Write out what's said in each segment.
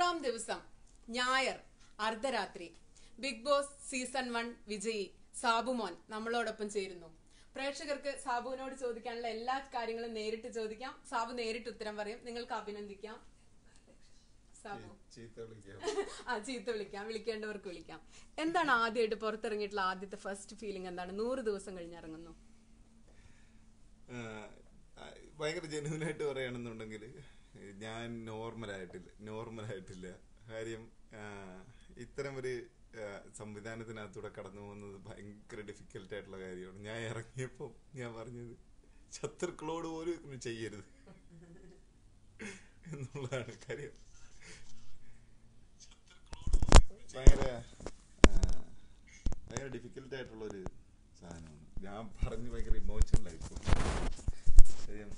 ഒൻപതാം ദിവസം ഞായർ അർദ്ധരാത്രി ബിഗ് ബോസ് സീസൺ വൺ വിജയി സാബുമോൻ നമ്മളോടൊപ്പം ചേരുന്നു പ്രേക്ഷകർക്ക് സാബുവിനോട് ചോദിക്കാനുള്ള എല്ലാ കാര്യങ്ങളും നേരിട്ട് ചോദിക്കാം സാബു നേരിട്ട് ഉത്തരം പറയും നിങ്ങൾക്ക് അഭിനന്ദിക്കാം സാബു ചീത്ത വിളിക്കാം ആ ചീത്ത വിളിക്കാം വിളിക്കേണ്ടവർക്ക് വിളിക്കാം എന്താണ് ആദ്യമായിട്ട് പുറത്തിറങ്ങിയിട്ടുള്ള ആദ്യത്തെ ഫസ്റ്റ് ഫീലിംഗ് എന്താണ് നൂറ് ദിവസം കഴിഞ്ഞിറങ്ങുന്നു ആഹ് ഭയങ്കര ജെന്യൂൻ ആയിട്ട് പറയുകയാണെന്നുണ്ടെങ്കിൽ ഞാൻ നോർമൽ ആയിട്ടില്ല നോർമൽ ആയിട്ടില്ല കാര്യം ആഹ് ഇത്തരം ഒരു ആഹ് സംവിധാനത്തിനകത്തൂടെ കടന്നു പോകുന്നത് ഭയങ്കര ഡിഫിക്കൽട്ട് ആയിട്ടുള്ള കാര്യമാണ് ഞാൻ ഇറങ്ങിയപ്പോൾ ഞാൻ പറഞ്ഞത് ശത്രുക്കളോട് പോലും ഇങ്ങനെ ചെയ്യരുത് എന്നുള്ളതാണ് കാര്യം ഭയങ്കര ആഹ് ഭയങ്കര ഡിഫിക്കൽട്ട് ആയിട്ടുള്ള ഒരു സാധനമാണ് ഞാൻ പറഞ്ഞ് ഭയങ്കര ഇമോഷണൽ ആയിപ്പോ കാര്യം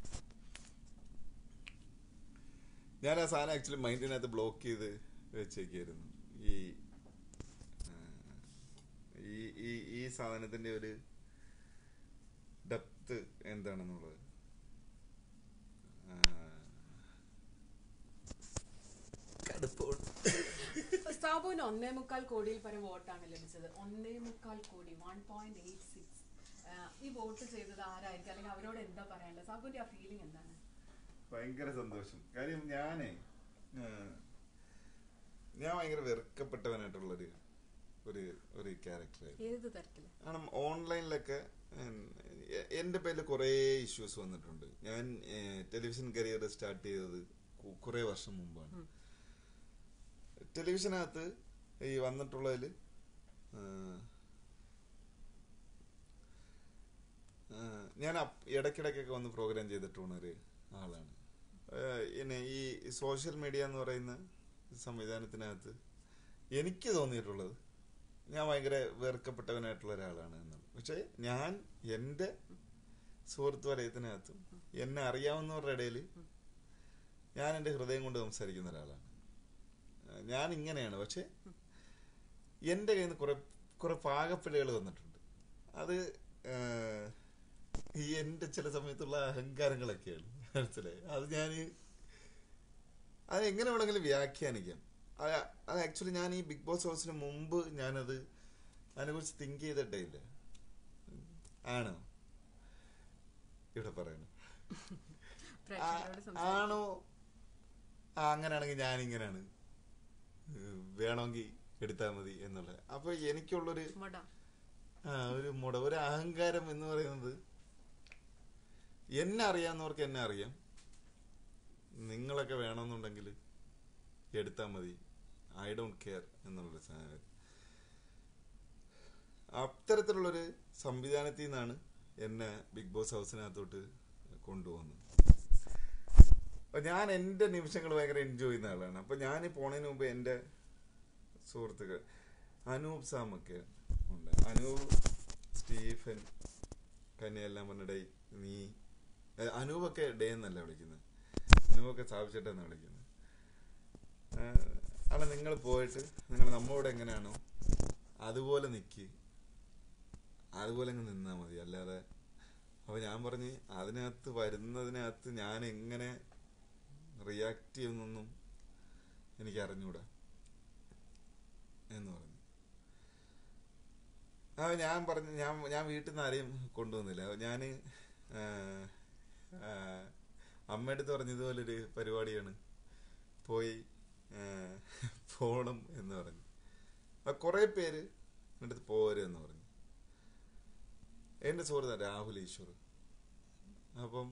ഞാൻ ആ സാധനം ആക്ച്വലി മൈൻഡിനകത്ത് ബ്ലോക്ക് ചെയ്ത് വെച്ചേക്കായിരുന്നു ഈ ആഹ്, ഈ ഈ ഈ സാധനത്തിന്റെ ഒരു ഡെപ്ത് എന്താണെന്നുള്ളത് ആഹ്, കടുപ്പോണ്ട് സാബുവിന് ഒന്നേ മുക്കാൽ കോടിയിൽ പരം വോട്ടാണ് ലഭിച്ചത് ഒന്നേ മുക്കാൽ കോടി വൺ പോയിന്റ് എയ്റ്റ് സിക്സ് ഈ വോട്ട് ചെയ്തത് ആരായിരിക്കും അല്ലെങ്കിൽ അവരോട് എന്താ പറയാനുള്ളത് സാബുവിന്റെ ആ ഫീലിംഗ് എന്താണ് ഭയങ്കര സന്തോഷം കാര്യം ഞാനേ ആ, ഞാൻ ഭയങ്കര വെറുക്കപ്പെട്ടവനായിട്ടുള്ളൊരു ഒരു ഒരു ക്യാരക്ടറായിരുന്നു ഏത് തരത്തില് കാരണം ഓൺലൈനിലൊക്കെ ഉം, എ- എൻ്റെ പേരിൽ കുറേ ഇഷ്യൂസ് വന്നിട്ടുണ്ട് ഞാൻ ടെലിവിഷൻ കരിയർ സ്റ്റാർട്ട് ചെയ്തത് കു- കുറേ വർഷം മുമ്പാണ് ടെലിവിഷനകത്ത് ഈ വന്നിട്ടുള്ളതിൽ ഞാൻ അപ്പ് ഇടയ്ക്കിടയ്ക്കൊക്കെ വന്ന് പ്രോഗ്രാം ചെയ്തിട്ടുള്ള ഒരു ആളാണ് ഏഹ് പിന്നെ ഈ സോഷ്യൽ മീഡിയ എന്ന് പറയുന്ന സംവിധാനത്തിനകത്ത് എനിക്ക് തോന്നിയിട്ടുള്ളത് ഞാൻ ഭയങ്കര വെറുക്കപ്പെട്ടവനായിട്ടുള്ള ഒരാളാണ് എന്നുള്ളത് പക്ഷേ ഞാൻ എൻ്റെ സുഹൃത്ത് വലയത്തിനകത്തും എന്നെ അറിയാവുന്നവരുടെ ഇടയിൽ ഞാൻ എൻ്റെ ഹൃദയം കൊണ്ട് സംസാരിക്കുന്ന ഒരാളാണ് ഏഹ് ഞാൻ ഇങ്ങനെയാണ് പക്ഷെ എൻ്റെ കയ്യിൽ നിന്ന് കുറെ കുറെ പാകപ്പിഴകൾ വന്നിട്ടുണ്ട് അത് ഏഹ്, ഈ എൻ്റെ ചില സമയത്തുള്ള അഹങ്കാരങ്ങളൊക്കെയാണ് മനസ്സിലായി അത് ഞാൻ അത് എങ്ങനെ വേണമെങ്കിലും വ്യാഖ്യാനിക്കാം അത് അത് ആക്ച്വലി ഞാൻ ഈ ബിഗ് ബോസ് ഹൗസിന് മുമ്പ് ഞാനത് അതിനെക്കുറിച്ച് തിങ്ക് ചെയ്തിട്ടേ ഇല്ല ആണോ ഇവിടെ പറയണം പ്രേക്ഷകരോട് ആ- ആണോ ആ അങ്ങനെയാണെങ്കിൽ ഞാൻ ഇങ്ങനെയാണ് വേണമെങ്കിൽ എടുത്താൽ മതി എന്നുള്ളത് അപ്പൊ എനിക്കുള്ളൊരു മൊട ആ, ഒരു മുട ഒരു അഹങ്കാരം എന്ന് പറയുന്നത് എന്നെ അറിയാവുന്നവർക്ക് എന്നെ അറിയാം നിങ്ങളൊക്കെ വേണമെന്നുണ്ടെങ്കിൽ എടുത്താൽ മതി ഐ ഡോണ്ട് കെയർ എന്നുള്ളൊരു സാധനം അത്തരത്തിലുള്ളൊരു സംവിധാനത്തിൽ നിന്നാണ് എന്നെ ബിഗ് ബോസ് ഹൗസിനകത്തോട്ട് കൊണ്ടുപോകുന്നത് അപ്പൊ ഞാൻ എൻ്റെ നിമിഷങ്ങൾ ഭയങ്കര എൻജോയ് ചെയ്യുന്ന ആളാണ് അപ്പൊ ഞാൻ പോണതിന് മുമ്പ് എൻ്റെ സുഹൃത്തുക്കൾ അനൂപ് സാമൊക്കെ ഉണ്ട് അനൂപ് സ്റ്റീഫൻ കന്യെല്ലാം പറഞ്ഞ ഡേ നീ ഏ, അനൂപൊക്കെ ഡേ എന്നല്ല വിളിക്കുന്നത് അനൂപൊക്കെ സ്ഥാപിച്ചിട്ടെന്നാണ് വിളിക്കുന്നത് അല്ല നിങ്ങൾ പോയിട്ട് നിങ്ങൾ നമ്മളോട് എങ്ങനെയാണോ അതുപോലെ നിൽക്കി അതുപോലെ അങ്ങ് നിന്നാൽ മതി അല്ലാതെ അപ്പൊ ഞാൻ പറഞ്ഞ് അതിനകത്ത് വരുന്നതിനകത്ത് ഞാൻ എങ്ങനെ റിയാക്ട് ചെയ്യുന്നൊന്നും എനിക്ക് അറിഞ്ഞൂടാ എന്ന് പറഞ്ഞു ആ ഞാൻ പറഞ്ഞു ഞാൻ ഞാൻ വീട്ടിൽ നിന്ന് ആരെയും കൊണ്ടുവന്നില്ല ഞാൻ അമ്മയുടെ അടുത്ത് പറഞ്ഞ ഇതുപോലൊരു പരിപാടിയാണ് പോയി ആ, പോണം എന്ന് പറഞ്ഞു ആ കുറേ പേര് എൻ്റെ അടുത്ത് പോരുമെന്ന് പറഞ്ഞു എൻ്റെ സുഹൃത്താണ് രാഹുൽ ഈശ്വർ അപ്പം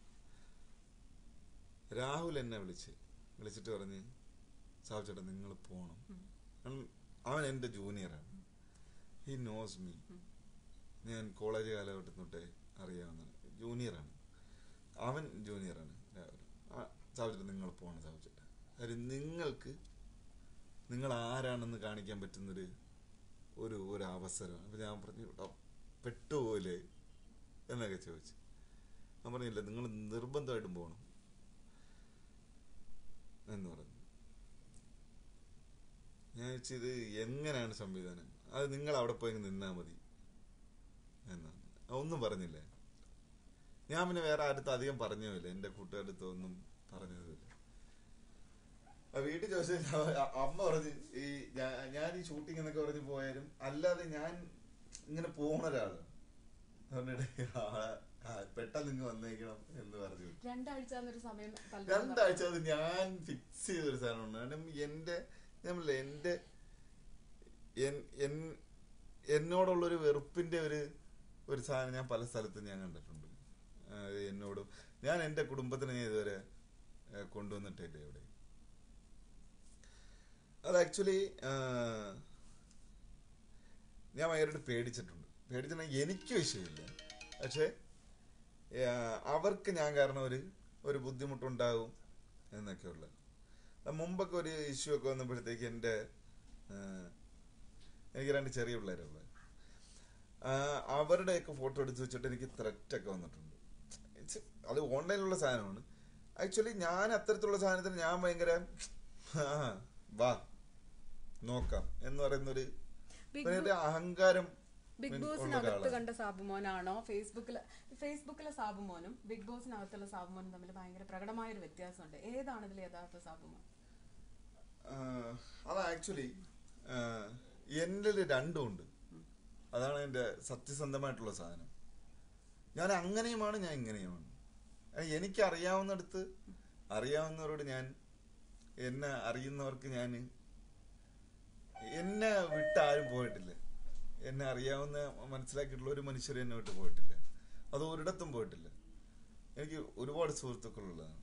രാഹുൽ എന്നെ വിളിച്ച് വിളിച്ചിട്ട് പറഞ്ഞ് സാബു ചേട്ടാ നിങ്ങൾ പോണം കാരണം അവൻ എൻ്റെ ജൂനിയറാണ് ഹി നോസ് മീ ഞാൻ കോളേജ് കാലഘട്ടം തൊട്ടേ അറിയാവുന്ന ജൂനിയറാണ് അവൻ ജൂനിയറാണ് രാഹുൽ ആ, സാബു ചേട്ടാ നിങ്ങൾ പോകണം സാബു ചേട്ടാ കാര്യം നിങ്ങൾക്ക് നിങ്ങൾ ആരാണെന്ന് കാണിക്കാൻ പറ്റുന്നൊരു ഒരു ഒരു അവസരമാണ് അപ്പം ഞാൻ പറഞ്ഞു "എടാ, പെട്ടുപോലെ എന്നൊക്കെ ചോദിച്ചു ഞാൻ പറഞ്ഞില്ല നിങ്ങൾ നിർബന്ധമായിട്ടും പോകണം എന്ന് പറഞ്ഞു ഞാൻ ചോദിച്ചു ഇത് എങ്ങനെയാണ് സംവിധാനം അത് നിങ്ങൾ അവിടെ പോയി നിന്നാ മതി എന്നാണ് ഒന്നും പറഞ്ഞില്ല ഞാൻ പിന്നെ വേറെ അടുത്ത് അധികം പറഞ്ഞുമില്ല എൻ്റെ കൂട്ടുകാരുടെ അടുത്ത് ഒന്നും പറഞ്ഞതുമില്ല ആ വീട്ടിൽ ചോദിച്ചാൽ അമ്മ പറഞ്ഞ് ഈ ഞാ- ഞാൻ ഈ ഷൂട്ടിംഗ് എന്നൊക്കെ പറഞ്ഞ് പോയാലും അല്ലാതെ ഞാൻ ഇങ്ങനെ പോണ ഒരാള് പറഞ്ഞിട്ട് ആ, ആ, പെട്ടെന്ന് ഇങ്ങ് വന്നേക്കണം എന്ന് പറഞ്ഞു രണ്ടാഴ്ച എന്നൊരു സമയം പലരും രണ്ടാഴ്ച അത് ഞാൻ ഫിക്സ് ചെയ്തൊരു സാധനമാണ് കാരണം എന്റെ നമ്മള എന്റെ എൻ- എൻ- എന്നോടുള്ളൊരു വെറുപ്പിന്റെ ഒരു ഒരു സാധനം ഞാൻ പല സ്ഥലത്തും ഞാൻ കണ്ടിട്ടുണ്ട് ആ, എന്നോടും ഞാൻ എന്റെ കുടുംബത്തിനെ ഞാൻ ഇതുവരെ ആ, കൊണ്ടുവന്നിട്ടില്ല ഇവിടെ അത് ആക്ച്വലി ഞാൻ ഭയങ്കരമായിട്ട് പേടിച്ചിട്ടുണ്ട് പേടിച്ചിട്ടുണ്ടെങ്കിൽ എനിക്ക് വിഷയമില്ല പക്ഷെ ആ, അവർക്ക് ഞാൻ കാരണം ഒരു ഒരു ബുദ്ധിമുട്ടുണ്ടാകും എന്നൊക്കെയുള്ള അത് മുമ്പൊക്കെ ഒരു ഇഷ്യൂ ഒക്കെ വന്നപ്പോഴത്തേക്ക് എൻ്റെ ആ, എനിക്ക് രണ്ട് ചെറിയ പിള്ളേരുള്ളത് അവരുടെയൊക്കെ ഫോട്ടോ എടുത്ത് വെച്ചിട്ട് എനിക്ക് ത്രെറ്റ് ഒക്കെ വന്നിട്ടുണ്ട് It's- അത് ഓൺലൈനിലുള്ള സാധനമാണ് ആക്ച്വലി ഞാൻ അത്തരത്തിലുള്ള സാധനത്തിന് ഞാൻ ഭയങ്കര ആ, വാ നോക്കാം എന്ന് പറയുന്നൊരു Big ഒരു അഹങ്കാരം ബിഗ് ഉള്ള ബോസിനകത്ത് ഒരാളാണ്. കണ്ട സാബുമോനാണോ ഫേസ്ബുക്കിൽ ഫേസ്ബുക്കിലെ സാബുമോനും ബിഗ് ബോസിനകത്തുള്ള സാബുമോനും തമ്മിൽ ഭയങ്കര പ്രകടമായ ഒരു വ്യത്യാസമുണ്ട് ഏതാണ് ഇതിൽ യഥാർത്ഥ സാബുമോൻ ആഹ് അത് ആക്ച്വലി എൻ്റെ രണ്ടും ഉണ്ട് അതാണ് എൻ്റെ സത്യസന്ധമായിട്ടുള്ള സാധനം ഞാൻ അങ്ങനെയുമാണ് ഞാൻ ഇങ്ങനെയുമാണ് അത് എനിക്ക് അറിയാവുന്നിടത്ത് അറിയാവുന്നവരോട് ഞാൻ എന്നെ അറിയുന്നവർക്ക് ഞാൻ എന്നെ വിട്ട് ആരും പോയിട്ടില്ല എന്നെ അറിയാവുന്ന മനസ്സിലാക്കിയിട്ടുള്ള ഒരു മനുഷ്യർ എന്നെ വിട്ട് പോയിട്ടില്ല അത് ഒരിടത്തും പോയിട്ടില്ല എനിക്ക് ഒരുപാട് സുഹൃത്തുക്കളുള്ളതാണ്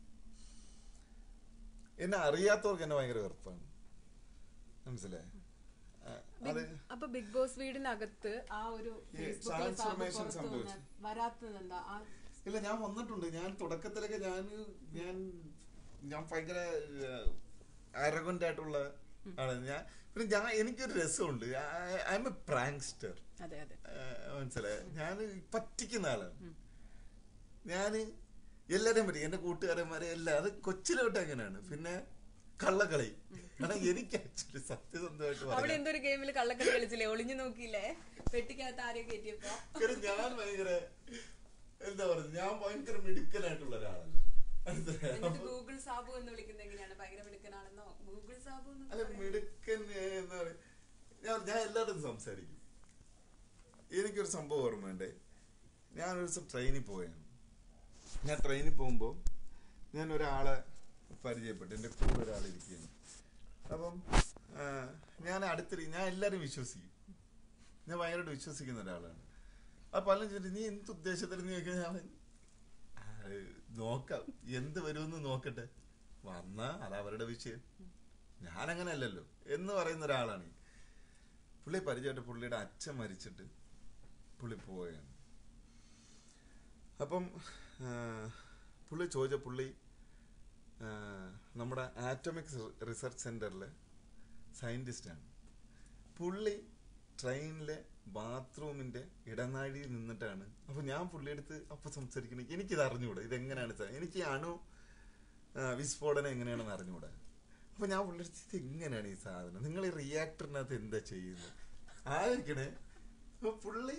എന്നെ അറിയാത്തവർക്ക് എന്നെ ഭയങ്കര വെറുപ്പാണ് മനസ്സിലായ അത് അപ്പൊ ബിഗ് ബോസ് വീടിനകത്ത് ആ ഒരു ഈ ഫേസ്ബുക്കിലെ സാബു transformation പുറത്ത് സംഭവിച്ചു. വന്ന് വരാത്തത് എന്താ ആ ഇല്ല ഞാൻ വന്നിട്ടുണ്ട് ഞാൻ തുടക്കത്തിലൊക്കെ ഞാൻ ഞാൻ ഞാൻ ഭയങ്കര അരഗന്റ് ആയിട്ടുള്ള ആളാണ് ഞാൻ പിന്നെ ഞാൻ എനിക്കൊരു രസമുണ്ട് ഐ എം എ പ്രാങ്സ്റ്റർ അതെ അതെ മനസ്സിലായ ഞാൻ പറ്റിക്കുന്ന ആളാണ് ഞാന് എല്ലാരെയും പറ്റി എന്റെ കൂട്ടുകാരന്മാരെ എല്ലാം അത് കൊച്ചിലോട്ട് അങ്ങനെയാണ് പിന്നെ കള്ളക്കളി കാരണം എനിക്ക് ആക്ച്വലി സത്യസന്ധമായിട്ട് അവിടെ പറയാം എന്തൊരു ഗെയിമിൽ കള്ളക്കളി കളിച്ചില്ലേ ഒളിഞ്ഞു നോക്കിയില്ലേ പെട്ടിക്കകത്ത് ആരെയും കയറ്റിയപ്പോ കാരണം ഞാൻ ഭയങ്കര എന്താ പറയുക ഞാൻ ഭയങ്കര മിടുക്കനായിട്ടുള്ള ഒരാളല്ല മനസ്സിലായോ? എന്നിട്ട് ഗൂഗിൾ സാബു എന്ന് വിളിക്കുന്നത് എങ്ങനെയാണ് ഭയങ്കര മിടുക്കനാണെന്നോ ഗൂഗിൾ സാബു എന്നൊക്കെ അല്ല പറയാൻ- മിടുക്കൻ എന്ന് പറയും ഞാൻ ഞാൻ എല്ലായിടത്തും സംസാരിക്കും എനിക്കൊരു സംഭവം ഓർമ്മയുണ്ട് ഞാനൊരു ദിവസം ട്രെയിനിൽ പോയാണ് ഞാൻ ട്രെയിനിൽ പോകുമ്പോൾ ഞാൻ ഒരാളെ പരിചയപ്പെട്ടു എൻ്റെ കൂടെ ഒരാൾ ഇരിക്കുകയാണ് അപ്പം ആ, ഞാൻ അടുത്തിരി ഞാൻ എല്ലാവരും വിശ്വസിക്കും ഞാൻ ഭയങ്കരമായിട്ട് വിശ്വസിക്കുന്ന ഒരാളാണ് അപ്പൊ പലരും ചോദിച്ചു നീ എന്ത് ഉദ്ദേശത്തിൽ നീ ചോദിക്കാൻ ഞാൻ "ആ, നോക്കാം എന്ത് വരുമെന്ന് നോക്കട്ടെ വന്നാ അത് അവരുടെ വിഷയം ഞാനങ്ങനെ അല്ലല്ലോ എന്ന് പറയുന്ന ഒരാളാണ് ഈ. പുള്ളി പരിചയമായിട്ട് പുള്ളിയുടെ അച്ഛൻ മരിച്ചിട്ട് പുള്ളി പോവുകയാണ് അപ്പം ആ, പുള്ളി ചോദിച്ച പുള്ളി ആ, നമ്മുടെ ആറ്റോമിക് റിസർച്ച് സെന്ററിലെ സയന്റിസ്റ്റാണ് പുള്ളി ട്രെയിനിലെ ബാത്റൂമിന്റെ ഇടനാഴിയിൽ നിന്നിട്ടാണ് അപ്പൊ ഞാൻ പുള്ളിയെടുത്ത് അപ്പൊ സംസാരിക്കണ എനിക്കിത് അറിഞ്ഞുകൂടാ ഇതെങ്ങനെയാണ് സാർ എനിക്ക് ഈ അണു ആ, വിസ്ഫോടനം എങ്ങനെയാണെന്ന് അറിഞ്ഞുകൂടാ അപ്പൊ ഞാൻ പുള്ളിയെടുത്ത് ഇത് എങ്ങനെയാണ് ഈ സാധനം നിങ്ങൾ ഈ റിയാക്ടറിനകത്ത് എന്താ ചെയ്യുന്നത് ആയിരിക്കണേ അപ്പൊ പുള്ളി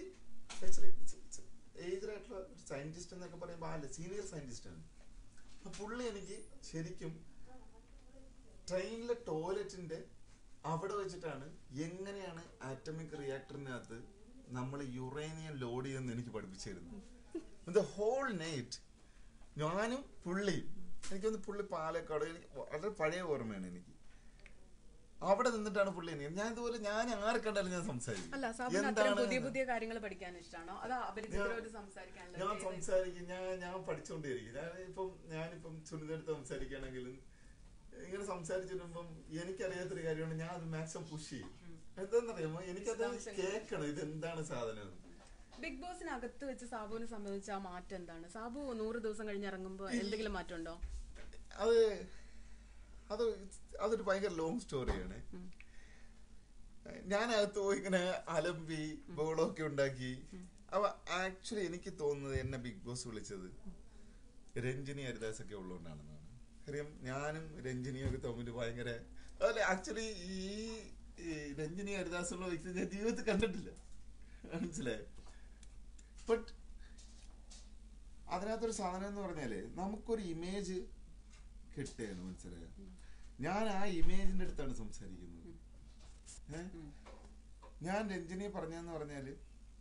ഏജ്ഡ് ആയിട്ടുള്ള സയന്റിസ്റ്റ് എന്നൊക്കെ പറയുമ്പോൾ അല്ല സീനിയർ സയന്റിസ്റ്റ് ആണ് അപ്പൊ പുള്ളി എനിക്ക് ശരിക്കും ട്രെയിനിലെ ടോയ്ലറ്റിന്റെ അവിടെ വെച്ചിട്ടാണ് എങ്ങനെയാണ് ആറ്റമിക് റിയാക്ടറിനകത്ത് നമ്മൾ യുറേനിയം ലോഡ് ചെയ്യുമെന്ന് എനിക്ക് പഠിപ്പിച്ചു തരുന്നത് ദ ഹോൾ നൈറ്റ് ഞാനും പുള്ളിയും എനിക്കൊന്ന് പുള്ളി പാലക്കാട് എനിക്ക് വളരെ പഴയ ഓർമ്മയാണ് എനിക്ക് അവിടെ നിന്നിട്ടാണ് പുള്ളി എനിക്ക് ഞാൻ ഇതുപോലെ ഞാൻ ആരെ കണ്ടാലും ഞാൻ സംസാരിക്കും അല്ല സാബുന് അത്തരം എന്താണ് പുതിയ എന്ന്. പുതിയ കാര്യങ്ങൾ പഠിക്കാൻ ഇഷ്ടമാണോ അത് അപരിചിതരോട് ഞാൻ സംസാരിക്കാനുള്ള സംസാരിക്കും ഞാൻ ഞാൻ പഠിച്ചുകൊണ്ടേയിരിക്കും ഞാൻ ഇപ്പം ഞാനിപ്പം സുനിതടുത്ത് സംസാരിക്കുകയാണെങ്കിലും ഇങ്ങനെ സംസാരിച്ചിരുമ്പം എനിക്കറിയാത്തൊരു കാര്യമാണ് ഞാൻ അത് മാക്സിമം പുഷ് ചെയ്യും എന്താണെന്നറിയാമോ എനിക്കത് കേൾക്കണം ഇത് എന്താണ് സാധനം എന്ന്. ബിഗ് ബോസിനകത്ത് വെച്ച് സാബുവിനെ സംബന്ധിച്ച ആ മാറ്റം എന്താണ് സാബു നൂറ് ദിവസം കഴിഞ്ഞ് ഇറങ്ങുമ്പോ എന്തെങ്കിലും മാറ്റം ഉണ്ടോ അത് അത് അതൊരു ഭയങ്കര ലോങ് സ്റ്റോറിയാണ് ഞാൻ അകത്ത് പോയി ഇങ്ങനെ അലമ്പി ബഹളമൊക്കെ ഉണ്ടാക്കി അപ്പൊ ആക്ച്വലി എനിക്ക് തോന്നുന്നത് എന്നെ ബിഗ് ബോസ് വിളിച്ചത് രഞ്ജിനി ഹരിദാസ് ഒക്കെ ഉള്ളതുകൊണ്ടാണെന്നാണ് കാര്യം ഞാനും രഞ്ജിനിയും ഒക്കെ തമ്മിൽ ഭയങ്കര അതല്ല ആക്ച്വലി ഈ ഈ രഞ്ജിനി ഹരിദാസ് ഉള്ള വ്യക്തി ഞാൻ ജീവിതത്തിൽ കണ്ടിട്ടില്ല മനസ്സിലായോ ബട്ട് അതിനകത്തൊരു സാധനം എന്ന് പറഞ്ഞാല് നമുക്കൊരു ഇമേജ് കിട്ടുകയാണ് മനസ്സിലായോ ഞാൻ ആ ഇമേജിന്റെ അടുത്താണ് സംസാരിക്കുന്നത് ഏ? ഞാൻ രഞ്ജിനിയെ പറഞ്ഞെന്ന് പറഞ്ഞാല്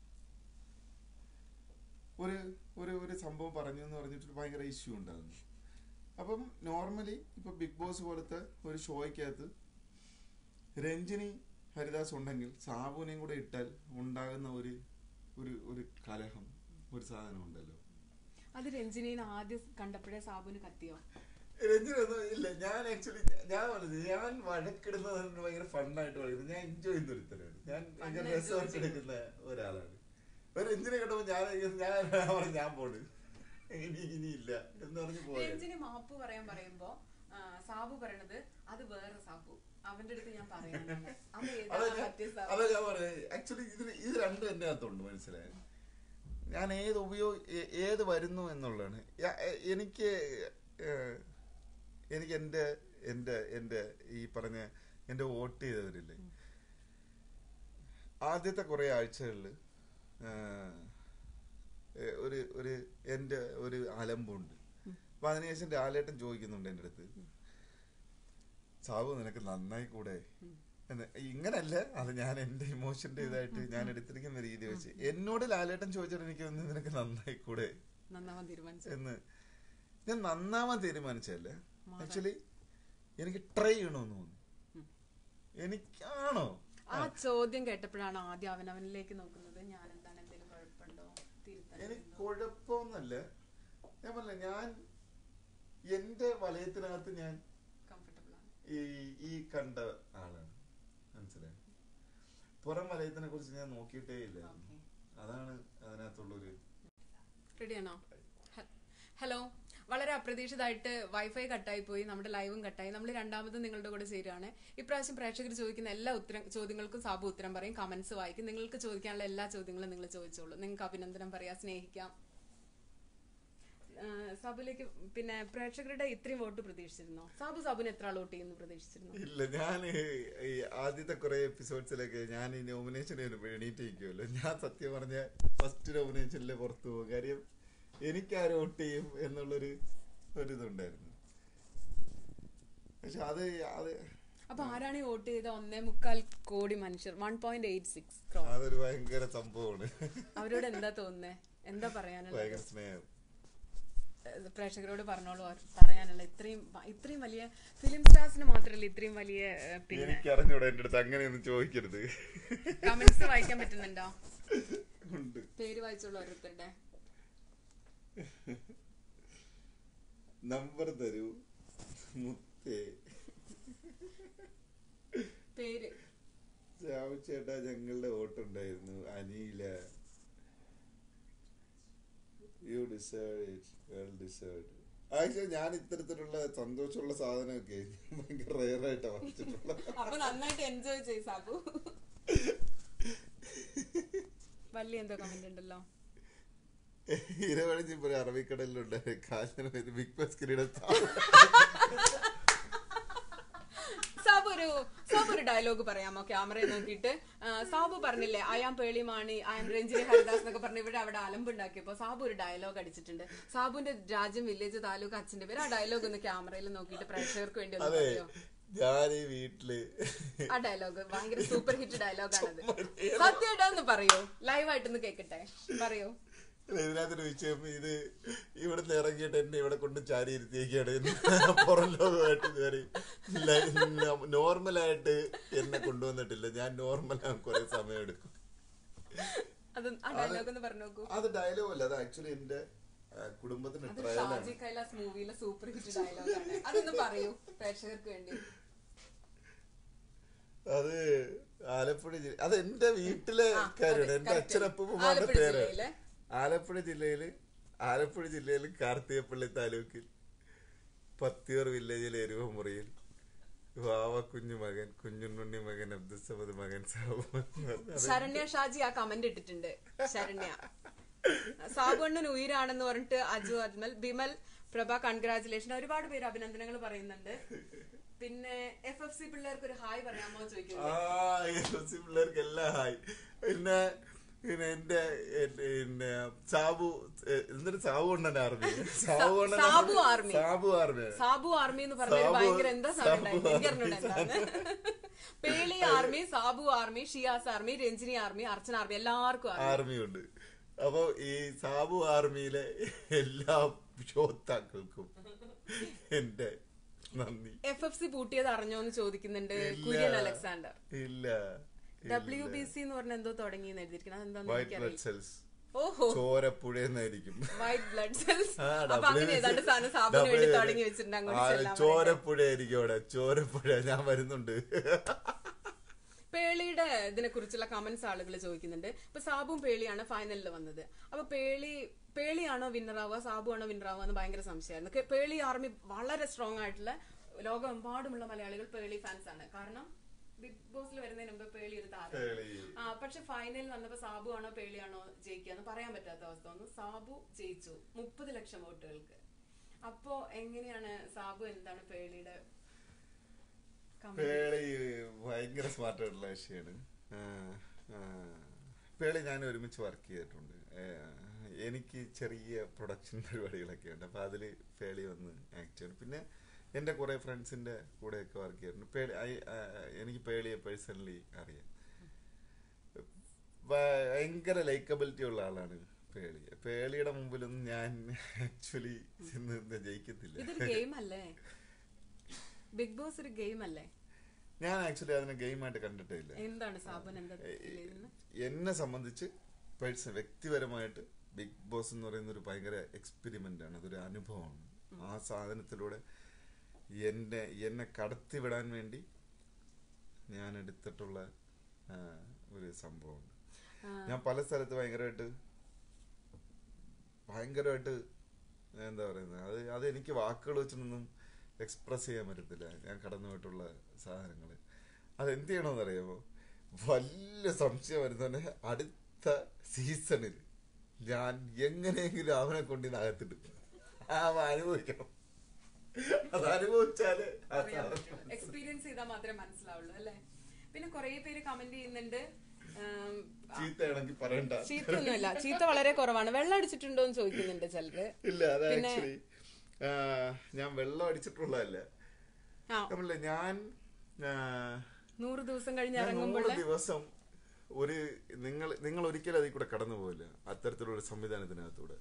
ഒരു ഒരു ഒരു സംഭവം പറഞ്ഞു എന്ന് പറഞ്ഞിട്ട് ഭയങ്കര ഇഷ്യൂ ഉണ്ടാകുന്നു അപ്പം നോർമലി ഇപ്പൊ ബിഗ് ബോസ് പോലത്തെ ഒരു ഷോയ്ക്കകത്ത് രഞ്ജിനി ഹരിദാസ് ഉണ്ടെങ്കിൽ സാബുവിനെയും കൂടെ ഇട്ടാൽ ഉണ്ടാകുന്ന ഒരു ഒരു ഒരു കലഹം ഒരു സാധനം ഉണ്ടല്ലോ അത് രഞ്ജിനീനെ ആദ്യം കണ്ടപ്പോഴേ സാബുന് കത്തിയോ രഞ്ജിനി ഒന്നും ഇല്ല ഞാൻ ആക്ച്വലി ഞാൻ പറഞ്ഞത് ഞാൻ വഴക്കിടുന്നത് ഭയങ്കര ഫണ്ണായിട്ട് കളിക്കുന്നത് ഞാൻ എൻജോയ് ചെയ്യുന്ന ഒരുത്തരാണ് ഞാൻ ഭയങ്കര Fun enjoy രസമായിട്ട് എടുക്കുന്ന ഒരാളാണ് ഒരു രഞ്ജിനെ കണ്ടപ്പോ ഞാൻ ഞാൻ പറഞ്ഞു ഞാൻ പോണ് ഇനി ഇനിയില്ല എന്ന് പറഞ്ഞ് പോയത് രഞ്ജിനി മാപ്പ് പറയാൻ പറയുമ്പോ ആ, സാബു പറയണത് അത് വേറെ സാബു അവന്റെ അടുത്ത് ഞാൻ പറയാനാണ് അത് അതാ ഏതാണ് ഞാൻ- പറ്റിയ അതാ സാബു ഞാൻ പറഞ്ഞത് ആക്ച്വലി ഇതിന് ഇത് രണ്ടും എന്റെ അകത്തുണ്ട് മനസ്സിലായത് ഞാൻ ഏത് ഉപയോഗ ഏ- ഏത് വരുന്നു എന്നുള്ളതാണ് യ- എ- എനിക്ക് ഏഹ്, എനിക്ക് എൻ്റെ എൻ്റെ എൻ്റെ ഈ പറഞ്ഞ എൻ്റെ വോട്ട് ചെയ്തവരില്ലേ ആദ്യത്തെ കുറേ ആഴ്ചകളിൽ ഒരു ഒരു എൻ്റെ ഒരു അലമ്പുണ്ട് അപ്പൊ അതിനുശേഷം ലാലേട്ടൻ ചോദിക്കുന്നുണ്ട് എൻ്റെ അടുത്ത് സാബു നിനക്ക് നന്നായി കൂടെ എന്ന് ഇങ്ങനല്ല അത് ഞാൻ എന്റെ ഇമോഷന്റെ ഇതായിട്ട് ഞാൻ എടുത്തിരിക്കുന്ന രീതി വെച്ച് എന്നോട് ലാലേട്ടൻ ചോദിച്ചിട്ട് എനിക്ക് ഒന്ന് നിനക്ക് നന്നായി കൂടെ നന്നാവാൻ തീരുമാനിച്ചു എന്ന് ഞാൻ നന്നാവാൻ തീരുമാനിച്ചല്ല ആക്ച്വലി എനിക്ക് ട്രൈ ചെയ്യണമെന്ന് തോന്നി എനിക്കാണോ ആ ചോദ്യം കേട്ടപ്പോഴാണ് ആദ്യം അവൻ അവനിലേക്ക് നോക്കുന്നത് ഞാൻ എന്താണ് എന്തെങ്കിലും കുഴപ്പമുണ്ടോ തിരുത്താൻ എനിക്ക് കുഴപ്പമൊന്നല്ല ഞാൻ പറഞ്ഞ ഞാൻ എന്റെ വലയത്തിനകത്ത് ഞാൻ കംഫർട്ടബിൾ ആണ് ഈ ഈ കണ്ട ആളാണ് മനസ്സിലായി പുറം വലയത്തിനെ കുറിച്ച് ഞാൻ നോക്കിയിട്ടേ ഇല്ല ഓക്കെ അതാണ് അതിനകത്തുള്ളൊരു റെഡിയാണോ ഹലോ വളരെ അപ്രതീക്ഷിതമായിട്ട് വൈഫൈ കട്ടായി പോയി നമ്മുടെ ലൈവും കട്ടായി നമ്മൾ രണ്ടാമതും നിങ്ങളുടെ കൂടെ ചേരുകയാണ് ഇപ്രാവശ്യം പ്രേക്ഷകർ ചോദിക്കുന്ന എല്ലാ ഉത്തരം ചോദ്യങ്ങൾക്കും സാബു ഉത്തരം പറയും കമന്റ്സ് വായിക്കും നിങ്ങൾക്ക് ചോദിക്കാനുള്ള എല്ലാ ചോദ്യങ്ങളും നിങ്ങൾ ചോദിച്ചോളൂ നിങ്ങൾക്ക് അഭിനന്ദനം പറയാം സ്നേഹിക്കാം ആ, സാബുലേക്ക് പിന്നെ പ്രേക്ഷകരുടെ ഇത്രയും വോട്ട് പ്രതീക്ഷിച്ചിരുന്നോ സാബു സാബുന് എത്ര ആൾ വോട്ട് ചെയ്യുന്നു പ്രതീക്ഷിച്ചിരുന്നു ഇല്ല ഞാൻ ഈ ആദ്യത്തെ കുറെ എപ്പിസോഡ്സിലൊക്കെ ഞാൻ ഈ നോമിനേഷന് എണീറ്റ് നിൽക്കുമല്ലോ ഞാൻ സത്യം പറഞ്ഞ ഫസ്റ്റ് നോമിനേഷനിൽ പുറത്തു പോകും കാര്യം എനിക്ക് ആര് വോട്ട് ചെയ്യും എന്നുള്ളൊരു ഒരിതുണ്ടായിരുന്നു പക്ഷെ അത് അത് അപ്പൊ ആരാണ് ഈ വോട്ട് ചെയ്ത ഒന്നേ മുക്കാൽ കോടി മനുഷ്യർ one point eight six crore അതൊരു ഭയങ്കര സംഭവമാണ് അവരോട് എന്താ തോന്നുന്നേ എന്താ പറയാനുള്ളത് ഭയങ്കര സ്നേഹം ഏഹ് പ്രേക്ഷകരോട് പറഞ്ഞോളൂ അവർ പറയാനുള്ള ഇത്രയും വ- ഇത്രയും വലിയ ഫിലിം സ്റ്റാർസിന് മാത്രമല്ല ഇത്രയും വലിയ ഏഹ്, പിന്നെ എനിക്ക് അറിഞ്ഞൂടാ എന്റെ അടുത്ത് അങ്ങനെയൊന്നും ചോദിക്കരുത് കമന്റ്സ് വായിക്കാൻ പറ്റുന്നുണ്ടോ ഉണ്ട് പേര് വായിച്ചോളൂ ഓരോരുത്തരുടെ നമ്പർ തരൂ മുത്തേ പേര് ചേട്ടാ ഞങ്ങളുടെ വോട്ടുണ്ടായിരുന്നു Aneela you deserve it well deserve actually ഞാൻ ഇത്തരത്തിലുള്ള സന്തോഷമുള്ള സാധനമൊക്കെ ഭയങ്കര റെയർ ആയിട്ടാണ് വാങ്ങിച്ചിട്ടുള്ളത് അപ്പൊ നന്നായിട്ട് എൻജോയ് ചെയ് സാബു വലിയ എന്തോ കമന്റ് ഉണ്ടല്ലോ ഇരവഴിഞ്ഞ് ഇപ്പോൾ അറബിക്കടലിലുണ്ട് കാശന ബിഗ് ബോസ് കിരീടം സാബു ഒരു സാബു ഒരു ഡയലോഗ് പറയാമോ ക്യാമറയിൽ നോക്കിയിട്ട് ആ, സാബു പറഞ്ഞില്ലേ അയാം പേളിമാണി അയാം രഞ്ജിനി ഹരിദാസ് എന്നൊക്കെ പറഞ്ഞ് ഇവിടെ അവിടെ അലമ്പുണ്ടാക്കിയപ്പോ സാബു ഒരു ഡയലോഗ് അടിച്ചിട്ടുണ്ട് സാബുവിന്റെ രാജ്യം വില്ലേജ് താലൂക്ക് അച്ഛന്റെ പേര് ആ ഡയലോഗ് ഒന്ന് ക്യാമറയിൽ നോക്കിയിട്ട് പ്രേക്ഷകർക്ക് വേണ്ടി ഒന്ന് അതെ പറയോ ഞാൻ ഈ വീട്ടില് ആ ഡയലോഗ് ഭയങ്കര സൂപ്പർ ഹിറ്റ് ഡയലോഗാണത് സത്യമായിട്ടൊന്ന് പറയൂ ലൈവായിട്ടൊന്ന് കേക്കട്ടെ പറയൂ ഇതിനകത്തൊരു വിഷയം ഇത് ഇവിടുന്ന് ഇറങ്ങിയിട്ട് എന്നെ ഇവിടെ കൊണ്ട് ചാരി ഇരുത്തിയേക്കാണ് പുറം ലോകമായിട്ട് കയറി നോർമലായിട്ട് എന്നെ കൊണ്ടുവന്നിട്ടില്ല ഞാൻ നോർമലാകാൻ കുറെ സമയം എടുക്കും അത് ആ ഡയലോഗ് ഒന്ന് പറഞ്ഞു നോക്കൂ അത് ഡയലോഗ് അല്ല അത് ആക്ച്വലി എന്റെ ആ, കുടുംബത്തിന് അത് ട്രയലാണ് ഷാജി കൈലാസ് മൂവിയിലെ സൂപ്പർ ഹിറ്റ് ഡയലോഗാണ് അതൊന്ന് പറയൂ പ്രേക്ഷകർക്ക് വേണ്ടി അത് ആലപ്പുഴ ജില്ല അത് എന്റെ വീട്ടിലെ ആ, കാര്യമാണ് അതെ, എന്റെ correct. അച്ഛനപ്പൂപ്പന്മാരുടെ ആലപ്പുഴ പേരാണ് ജില്ലയിലെ? ആലപ്പുഴ ജില്ലയില് ആലപ്പുഴ ജില്ലയിൽ കാർത്തികപ്പള്ളി താലൂക്കിൽ പത്തിയൂർ വില്ലേജിലെ എരുവമുറിയിൽ വാവ കുഞ്ഞു മകൻ കുഞ്ഞുണ്ണുണ്ണി മകൻ അബ്ദുസമദ് മകൻ സാബു ശരണ്യ ഷാജി ആ കമന്റ് ഇട്ടിട്ടുണ്ട് ശരണ്യ സാബുണ്ണൻ ഉയരാണെന്ന് പറഞ്ഞിട്ട് അജു അജ്മൽ ബിമൽ പ്രഭ കൺഗ്രാചുലേഷൻ ഒരുപാട് പേര് അഭിനന്ദനങ്ങൾ പറയുന്നുണ്ട് പിന്നെ എഫ് എഫ് സി പിള്ളേർക്ക് ഒരു ഹായ് പറയാമോ ആ ചോദിക്കുന്നത് എസ് പിള്ളേർക്ക് എല്ലാം ഹായ് പിന്നെ പിന്നെ എന്റെ എന്റെ- പിന്നെ സാബു എ- എന്നിട്ട് സാബു കൊണ്ടൻ ആർമി സാബു കൊണ്ടൻ Sabu army. Sabu army Sabu army എന്ന് പറഞ്ഞ സാബു- ഭയങ്കര എന്താ സാധനം സാബു ഉണ്ടായിരുന്നു? എനിക്ക് ആർമി. അറിഞ്ഞൂടാ എന്താന്ന്. Pearle army Sabu army Shiyas army Ranjini army Archana army എല്ലാവർക്കും ആർമി ആർമി ഉണ്ട് അപ്പൊ ഈ സാബു ആർമിയിലെ എല്ലാ ശ്രോതാക്കൾക്കും എന്റെ നന്ദി എഫ് എഫ് സി പൂട്ടിയത് അറിഞ്ഞോ എന്ന് ചോദിക്കുന്നുണ്ട് ഇല്ല. കുര്യൻ അലക്സാണ്ടർ ഇല്ല ഡബ്ല്യു ബി സി എന്ന് പറഞ്ഞ എന്തോ തുടങ്ങി എഴുതിയിരിക്കണം അതെന്താന്ന് വൈറ്റ് ബ്ലഡ് എനിക്കറിയില്ല സെൽസ് ഓഹോ ചോരപ്പുഴ എന്നായിരിക്കും വൈറ്റ് ബ്ലഡ് സെൽസ് ആ, അപ്പൊ അങ്ങനെ WBC. ഏതാണ്ട് സാധനം സാബുന് വേണ്ടി W- തുടങ്ങി വെച്ചിട്ടുണ്ട് അങ്ങോട്ട് ആ, ചെല്ലാൻ വേണ്ടി. ചോരപ്പുഴ ആയിരിക്കും അവിടെ ചോരപ്പുഴ ഞാൻ വരുന്നുണ്ട് പേളിയുടെ ഇതിനെ കുറിച്ചുള്ള കമന്റ്സ് ആളുകൾ ചോദിക്കുന്നുണ്ട് ഇപ്പൊ സാബും പേളിയാണ് ഫൈനലിൽ വന്നത് അപ്പൊ പേളി പേളിയാണോ വിന്നർ ആവുക സാബു ആണോ വിന്നർ ആവുക എന്ന് ഭയങ്കര സംശയമായിരുന്നു കെ- പേളി ആർമി വളരെ സ്ട്രോങ് ആയിട്ടുള്ള ലോകമെമ്പാടുമുള്ള മലയാളികൾ പേളി ഫാൻസ് ആണ് കാരണം ബിഗ് ബോസിൽ വരുന്നതിന് മുമ്പ് പേളി ഒരു താരം പേളി. ആ പക്ഷെ ഫൈനലിൽ വന്നപ്പോ സാബു ആണോ പേളിയാണോ ജയിക്കുക എന്ന് പറയാൻ പറ്റാത്ത അവസ്ഥ വന്നു സാബു ജയിച്ചു മുപ്പത് ലക്ഷം വോട്ടുകൾക്ക് അപ്പോ എങ്ങനെയാണ് സാബു എന്താണ് പേളിയുടെ comment? പേളി ഭയങ്കര സ്മാർട്ട് ആയിട്ടുള്ള വിഷയമാണ് പേളി ഞാൻ ഒരുമിച്ച് വർക്ക് ചെയ്തിട്ടുണ്ട് ആ, എനിക്ക് ചെറിയ പ്രൊഡക്ഷൻ പരിപാടികളൊക്കെ ഉണ്ട് അപ്പൊ അതില് പേളി വന്ന് ആക്ട് ചെയ്യണം പിന്നെ എന്റെ കുറെ ഫ്രണ്ട്സിന്റെ കൂടെയൊക്കെ വർക്ക് ചെയ്തിട്ടുണ്ട് പേളി ഐ- ആ, എനിക്ക് പേളിയെ പേഴ്സണലി അറിയാം ഭയങ്കര ലൈക്കബിലിറ്റി ഉള്ള ആളാണ് പേളി പേളിയുടെ മുമ്പിലൊന്നും ഞാൻ ആക്ച്വലി നിന്ന് ജയിക്കത്തില്ല ഇതൊരു ഗെയിം അല്ലേ ബിഗ് ബോസ് ഒരു ഗെയിം അല്ലേ ഞാൻ ആക്ച്വലി അതിനെ ഗെയിമായിട്ട് കണ്ടിട്ടേ ഇല്ല എന്താണ് സാബുൻ എന്താ feel ചെയ്യുന്നത്? എന്നെ സംബന്ധിച്ച് പേഴ്സൺ വ്യക്തിപരമായിട്ട് ബിഗ് ബോസ് എന്ന് പറയുന്ന ഒരു ഭയങ്കര എക്സ്പെരിമെന്റ് ആണ് അതൊരു അനുഭവമാണ് ആ സാധനത്തിലൂടെ എന്നെ എന്നെ കടത്തിവിടാൻ വേണ്ടി ഞാൻ എടുത്തിട്ടുള്ള ആ, ഒരു സംഭവമുണ്ട് ആ, ഞാൻ പല സ്ഥലത്ത് ഭയങ്കരമായിട്ട് ഭയങ്കരമായിട്ട് എന്താ പറയുന്നത് അത് അത് എനിക്ക് വാക്കുകൾ വെച്ചിട്ടൊന്നും എക്സ്പ്രസ് ചെയ്യാൻ പറ്റത്തില്ല ഞാൻ കടന്നു പോയിട്ടുള്ള സാധനങ്ങൾ അത് എന്ത് ചെയ്യണമെന്ന് അറിയാമോ വലിയ സംശയം വരുന്നതന്നെ അടുത്ത സീസണിൽ ഞാൻ എങ്ങനെയെങ്കിലും അവനെ കൊണ്ട് അകത്തിട്ട് അവൻ അനുഭവിക്കണം അത് അനുഭവിച്ചാല് ആ സാധനം എക്സ്പീരിയൻസ് ചെയ്താൽ മാത്രമേ മനസ്സിലാവുള്ളൂ അല്ലേ പിന്നെ കുറെ പേര് കമന്റ് ചെയ്യുന്നുണ്ട് ആം, ചീത്തയാണെങ്കിൽ പറയണ്ട ചീത്തയൊന്നുമില്ല ചീത്ത വളരെ കുറവാണ് വെള്ളം അടിച്ചിട്ടുണ്ടോ എന്ന് ചോദിക്കുന്നുണ്ട് ചിലര് ഇല്ല അത് പിന്നെ- ആക്ച്വലി ഞാൻ വെള്ളം അടിച്ചിട്ടുള്ളതല്ല ആ നമ്മളെ ഞാൻ ആ, നൂറ് ദിവസം കഴിഞ്ഞ് ഞാൻ ഇറങ്ങുമ്പോൾ നൂറ് ദിവസം ഒരു നിങ്ങൾ നിങ്ങൾ ഒരിക്കലും അതിൽ കൂടെ കടന്നു പോകില്ല അത്തരത്തിലുള്ള ഒരു സംവിധാനത്തിനകത്തൂടെ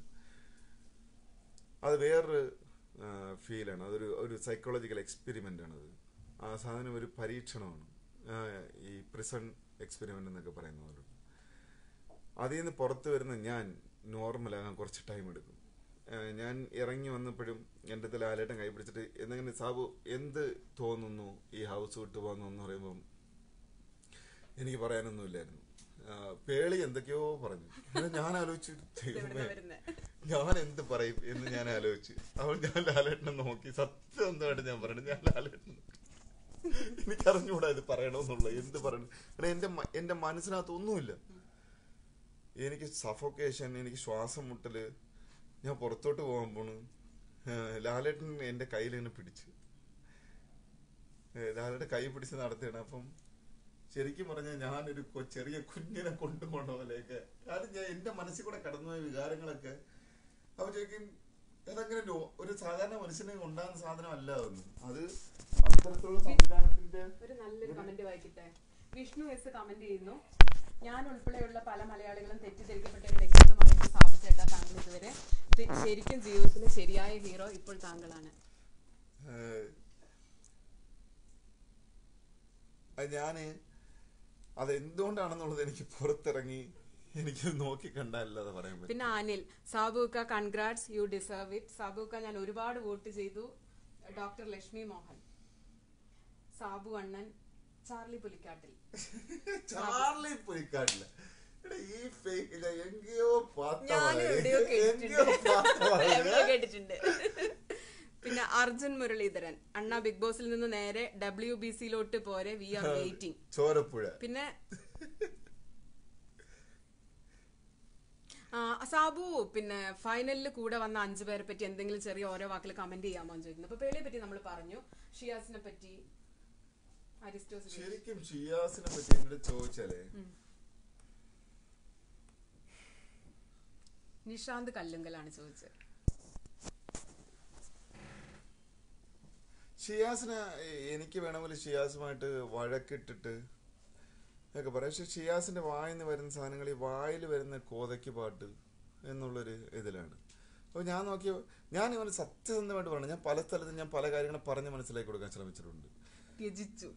അത് വേറൊരു ഫീലാണ് അതൊരു ഒരു സൈക്കോളജിക്കൽ എക്സ്പെരിമെന്റ് ആണത് ആ സാധനം ഒരു പരീക്ഷണമാണ് ആ, ഈ പ്രിസൺ എക്സ്പെരിമെന്റ് എന്നൊക്കെ പറയുന്ന പോലെ അതിൽ നിന്ന് പുറത്തു വരുന്ന ഞാൻ നോർമലാകാൻ കുറച്ച് ടൈം എടുക്കും ആ, ഞാൻ ഇറങ്ങി വന്നപ്പോഴും എൻ്റെ അടുത്ത് ലാലേട്ടൻ കൈ പിടിച്ചിട്ട് എന്തെങ്കിലും സാബു എന്ത് തോന്നുന്നു ഈ ഹൗസ് വിട്ട് പോകുന്നു എന്ന് പറയുമ്പം എനിക്ക് പറയാനൊന്നുമില്ലായിരുന്നു ആ, പേളി എന്തൊക്കെയോ പറഞ്ഞു അപ്പോൾ ഞാൻ ആലോചിച്ചു ദൈവമേ വരുന്നേ ഞാൻ എന്ത് പറയും എന്ന് ഞാൻ ആലോചിച്ചു അപ്പോൾ ഞാൻ ലാലേട്ടനെ നോക്കി സത്യം എന്തായിട്ട് ഞാൻ പറഞ്ഞു ഞാൻ ലാലേട്ടൻ എനിക്ക് അറിഞ്ഞുകൂടാ ഇത് പറയണമെന്നുള്ളത് എന്ത് പറയണം എടാ എന്റെ മ- എന്റെ മനസ്സിനകത്ത് ഒന്നുമില്ല എനിക്ക് സഫോക്കേഷൻ എനിക്ക് ശ്വാസം മുട്ടല് ഞാൻ പുറത്തോട്ട് പോകാൻ പോണു ഏഹ് ലാലേട്ടൻ എന്റെ കയ്യിൽ ഇങ്ങനെ പിടിച്ചു ഏഹ് ലാലേട്ടൻ കൈ പിടിച്ച് നടത്തിയാണ് അപ്പം ശരിക്കും പറഞ്ഞാൽ ഞാനൊരു കൊ- ചെറിയ കുഞ്ഞിനെ കൊണ്ടുപോകണ പോലെയൊക്കെ അത് ഞാൻ എന്റെ മനസ്സിൽ കൂടെ കടന്നുപോയ വികാരങ്ങളൊക്കെ അപ്പൊ ചോദിക്കും അതങ്ങനെ ഒരു- ഒരു സാധാരണ മനുഷ്യന് ഉണ്ടാകുന്ന സാധനം അല്ല അതൊന്നും അത് അത്തരത്തിലുള്ള സംവിധാനത്തിന്റെ ഒരു നല്ലൊരു കമന്റ് വായിക്കട്ടെ വിഷ്ണു എസ് കമന്റ് ചെയ്യുന്നു ഞാൻ ഉൾപ്പെടെയുള്ള പല മലയാളികളും തെറ്റിദ്ധരിക്കപ്പെട്ട ഒരു വ്യക്തിത്വമായിരുന്നു സാബു ചേട്ടാ താങ്കൾ ഇതുവരെ തി- ശരിക്കും ജീവിതത്തിലെ ശരിയായ ഹീറോ ഇപ്പോൾ താങ്കളാണ് ഏഹ്, അത് ഞാന് അത് എന്തുകൊണ്ടാണെന്നുള്ളത് എനിക്ക് പുറത്തിറങ്ങി എനിക്ക് നോക്കി കണ്ടല്ലാതെ പറയാൻ പറ്റും പിന്നെ അനിൽ സാബുക്ക കൺഗ്രാറ്റ്സ് യു ഡിസേർവ് ഇറ്റ് സാബുക്ക ഞാൻ ഒരുപാട് വോട്ട് ചെയ്തു ഡോക്ടർ ലക്ഷ്മി മോഹൻ സാബു അണ്ണൻ ചാർലി പുലിക്കാട്ടിൽ ചാർലി പോയി കാണില്ല എടാ, ഈ fake ഇല്ല, എങ്കയോ പാത്ത ഞാൻ പോലെ. എവിടെയോ എങ്കയോ പാത്ത പോലെ. എവിടെയോ കേട്ടിട്ടുണ്ട് പിന്നെ അർജുൻ മുരളീധരൻ അണ്ണ ബിഗ് ബോസിൽ നിന്ന് നേരെ ഡബ്ല്യു ബി സിയിലോട്ട് പോരെ വി ആർ വെയിറ്റിംഗ് ചോരപ്പുഴ പിന്നെ ആ, സാബു പിന്നെ ഫൈനലിൽ കൂടെ വന്ന അഞ്ചു പേരെ പറ്റി എന്തെങ്കിലും ചെറിയ ഓരോ വാക്കിൽ കമന്റ് ചെയ്യാമോ എന്ന് ചോദിക്കുന്നു അപ്പൊ പേളിയെ പറ്റി നമ്മൾ പറഞ്ഞു ഷിയാസിനെ പറ്റി അരിസ്റ്റോസ് ശരിക്കും ഷിയാസിനെ പറ്റി എന്നോട് ചോദിച്ചാലേ നിഷാന്ത് കല്ലുങ്കലാണ് ചോദിച്ചത് ഷിയാസിന് എനിക്ക് വേണമെങ്കിൽ ഷിയാസുമായിട്ട് വഴക്കിട്ടിട്ട് ഒക്കെ പറയാം പക്ഷെ ഷിയാസിന്റെ വായിൽ നിന്ന് വരുന്ന സാധനങ്ങൾ ഈ വായിൽ വരുന്ന കോതയ്ക്ക് പാട്ട് എന്നുള്ളൊരു ഇതിലാണ് അപ്പോൾ ഞാൻ നോക്കിയ ഞാൻ ഇവന് സത്യസന്ധമായിട്ട് പറഞ്ഞു ഞാൻ പല സ്ഥലത്തും ഞാൻ പല കാര്യങ്ങളും പറഞ്ഞ് മനസ്സിലാക്കി കൊടുക്കാൻ ശ്രമിച്ചിട്ടുണ്ട് ത്യജിച്ചു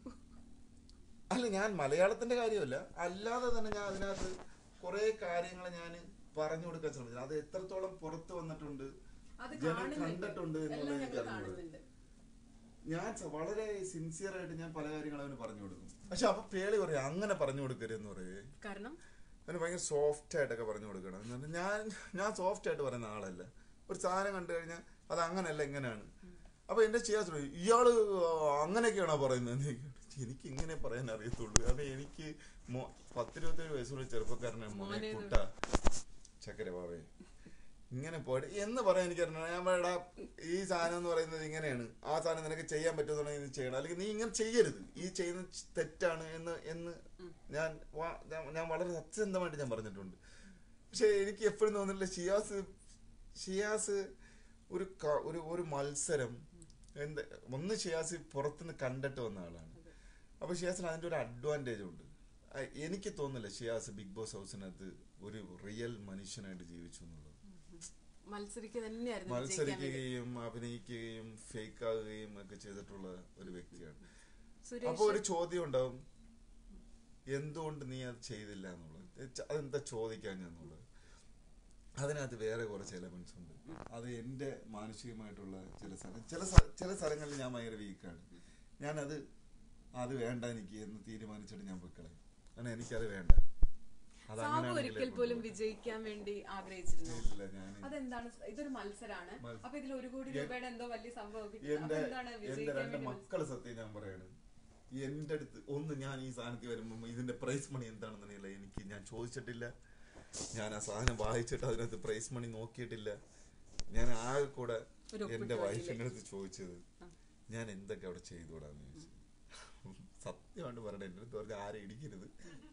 അല്ല ഞാൻ മലയാളത്തിന്റെ കാര്യമല്ല അല്ലാതെ തന്നെ ഞാൻ അതിനകത്ത് കുറെ കാര്യങ്ങൾ ഞാൻ പറഞ്ഞു കൊടുക്കാൻ ശ്രമിച്ചു അത് എത്രത്തോളം പുറത്ത് വന്നിട്ടുണ്ട് അത് ജനം കാണുന്നുണ്ട് കണ്ടിട്ടുണ്ട് എല്ലാം എന്നുള്ളത് ഞങ്ങൾ എനിക്ക് അറിഞ്ഞൂടാ. കാണുന്നുണ്ട് ഞാൻ സ- വളരെ സിൻസിയർ ആയിട്ട് ഞാൻ പല കാര്യങ്ങളും അവന് പറഞ്ഞു കൊടുക്കും പക്ഷെ അപ്പൊ പേളി പറയാം അങ്ങനെ പറഞ്ഞു കൊടുക്കരുതെന്ന് പറയേ കാരണം അവന് ഭയങ്കര സോഫ്റ്റ് ആയിട്ടൊക്കെ പറഞ്ഞു കൊടുക്കണം എന്ന് പറഞ്ഞാൽ ഞാൻ ഞാൻ സോഫ്റ്റ് ആയിട്ട് പറയുന്ന ആളല്ല ഒരു സാധനം കണ്ടു കഴിഞ്ഞാൽ അത് അങ്ങനെയല്ല ഇങ്ങനെയാണ് അപ്പൊ എന്റെ ചെയ്യാൻ ശ്രമിക്കും ഇയാള് അങ്ങനെയൊക്കെയാണോ പറയുന്നത് എന്ന് ചോദിക്കും. എനിക്ക് ഇങ്ങനെ പറയാൻ അറിയത്തുള്ളൂ കാരണം എനിക്ക് മോ- പത്തിരുപത്തേഴ് വയസ്സുള്ള ചെറുപ്പക്കാരനെ മോനെ മോനെ കുട്ട ചക്കര ബാവേ ഇങ്ങനെ പോയിട്ട് എന്ന് പറയാൻ എനിക്ക് അറിഞ്ഞു ഞാൻ പറയടാ ഈ സാധനം എന്ന് പറയുന്നത് ഇങ്ങനെയാണ് ആ സാധനം നിനക്ക് ചെയ്യാൻ പറ്റുമെന്നുണ്ടെങ്കിൽ നീ ചെയ്യണം അല്ലെങ്കിൽ നീ ഇങ്ങനെ ചെയ്യരുത് ഈ ചെയ്യുന്ന തെറ്റാണ് എന്ന് എന്ന് ഞാൻ വാ- ഞാൻ- ഞാൻ വളരെ സത്യസന്ധമായിട്ട് ഞാൻ പറഞ്ഞിട്ടുണ്ട് പക്ഷെ എനിക്ക് എപ്പോഴും തോന്നില്ല ഷിയാസ് ഷിയാസ് ഒരു ക- ഒരു ഒരു മത്സരം എന്ത് ഒന്ന് ഷിയാസ് പുറത്തുനിന്ന് കണ്ടിട്ട് വന്ന ആളാണ് അപ്പൊ ഷിയാസിന് അതിന്റെ ഒരു അഡ്വാൻറ്റേജ് ഉണ്ട് അ- എനിക്ക് തോന്നുന്നില്ല ഷിയാസ് ബിഗ് ബോസ് ഹൗസിനകത്ത് ഒരു റിയൽ മനുഷ്യനായിട്ട് ജീവിച്ചു എന്നുള്ളത് മത്സരിക്കുക തന്നെയായിരുന്നു വിജയിക്കാൻ വേണ്ടി. മത്സരിക്കുകയും അഭിനയിക്കുകയും ഫേക്ക് ആകുകയും ഒക്കെ ചെയ്തിട്ടുള്ള ഒരു വ്യക്തിയാണ് സുരേഷ് അപ്പൊ ഒരു ചോദ്യം ഉണ്ടാവും എന്തുകൊണ്ട് നീ അത് ചെയ്തില്ല എന്നുള്ളത് ച- അതെന്താ ചോദിക്കാൻ എന്നുള്ളത് അതിനകത്ത് വേറെ കുറച്ച് എലമെന്റ്സ് ഉണ്ട് അത് എന്റെ മാനസികമായിട്ടുള്ള ചില സ്ഥലം ചില സ്ഥ- ചില സ്ഥലങ്ങളിൽ ഞാൻ ഭയങ്കര വീക്കാണ് ഞാനത് അത് വേണ്ട എനിക്ക് എന്ന് തീരുമാനിച്ചിട്ട് ഞാൻ പൊക്കളയും കാരണം എനിക്കത് വേണ്ട അത് സാബു അങ്ങനെയാണെങ്കിലേ ഒരിക്കൽ പോലും കൊണ്ടുപോകൂ. വിജയിക്കാൻ വേണ്ടി ആഗ്രഹിച്ചിരുന്നു ഇല്ല ഞാൻ അതെന്താണ് ഇതൊരു മത്സരാണ് മത്സ- അപ്പൊ ഇതിൽ ഒരു കോടി എൻ- രൂപയുടെ എന്തോ വലിയ സംഭവം കിട്ടി. അപ്പൊ എന്റെ എന്താണ് എന്റെ വിജയിക്കാൻ രണ്ട് വേണ്ടി മക്കള് സത്യം ഞാൻ പറയാണ് എന്റെ അടുത്ത് ഒന്ന് ഞാൻ ഈ സാധനത്തിൽ വരുമ്പോ ഇതിന്റെ പ്രൈസ് മണി എന്താണെന്നറിയില്ല എനിക്ക് ഞാൻ ചോദിച്ചിട്ടില്ല ഞാൻ ആ സാധനം വായിച്ചിട്ട് അതിനകത്ത് പ്രൈസ് മണി നോക്കിയിട്ടില്ല ഞാൻ ആകെ കൂടെ ഒരു ഒപ്പിട്ട് എന്റെ വരില്ലേ? വൈഫിന്റെ അടുത്ത് ചോദിച്ചത് ആ. ഞാൻ എന്തൊക്കെ അവിടെ ചെയ്തുകൂടാന്ന് ചോദിച്ചു സത്യമായിട്ട് പറയണേ എന്റെ അടുത്ത് പറഞ്ഞ ആരെ ഇടിക്കരുത്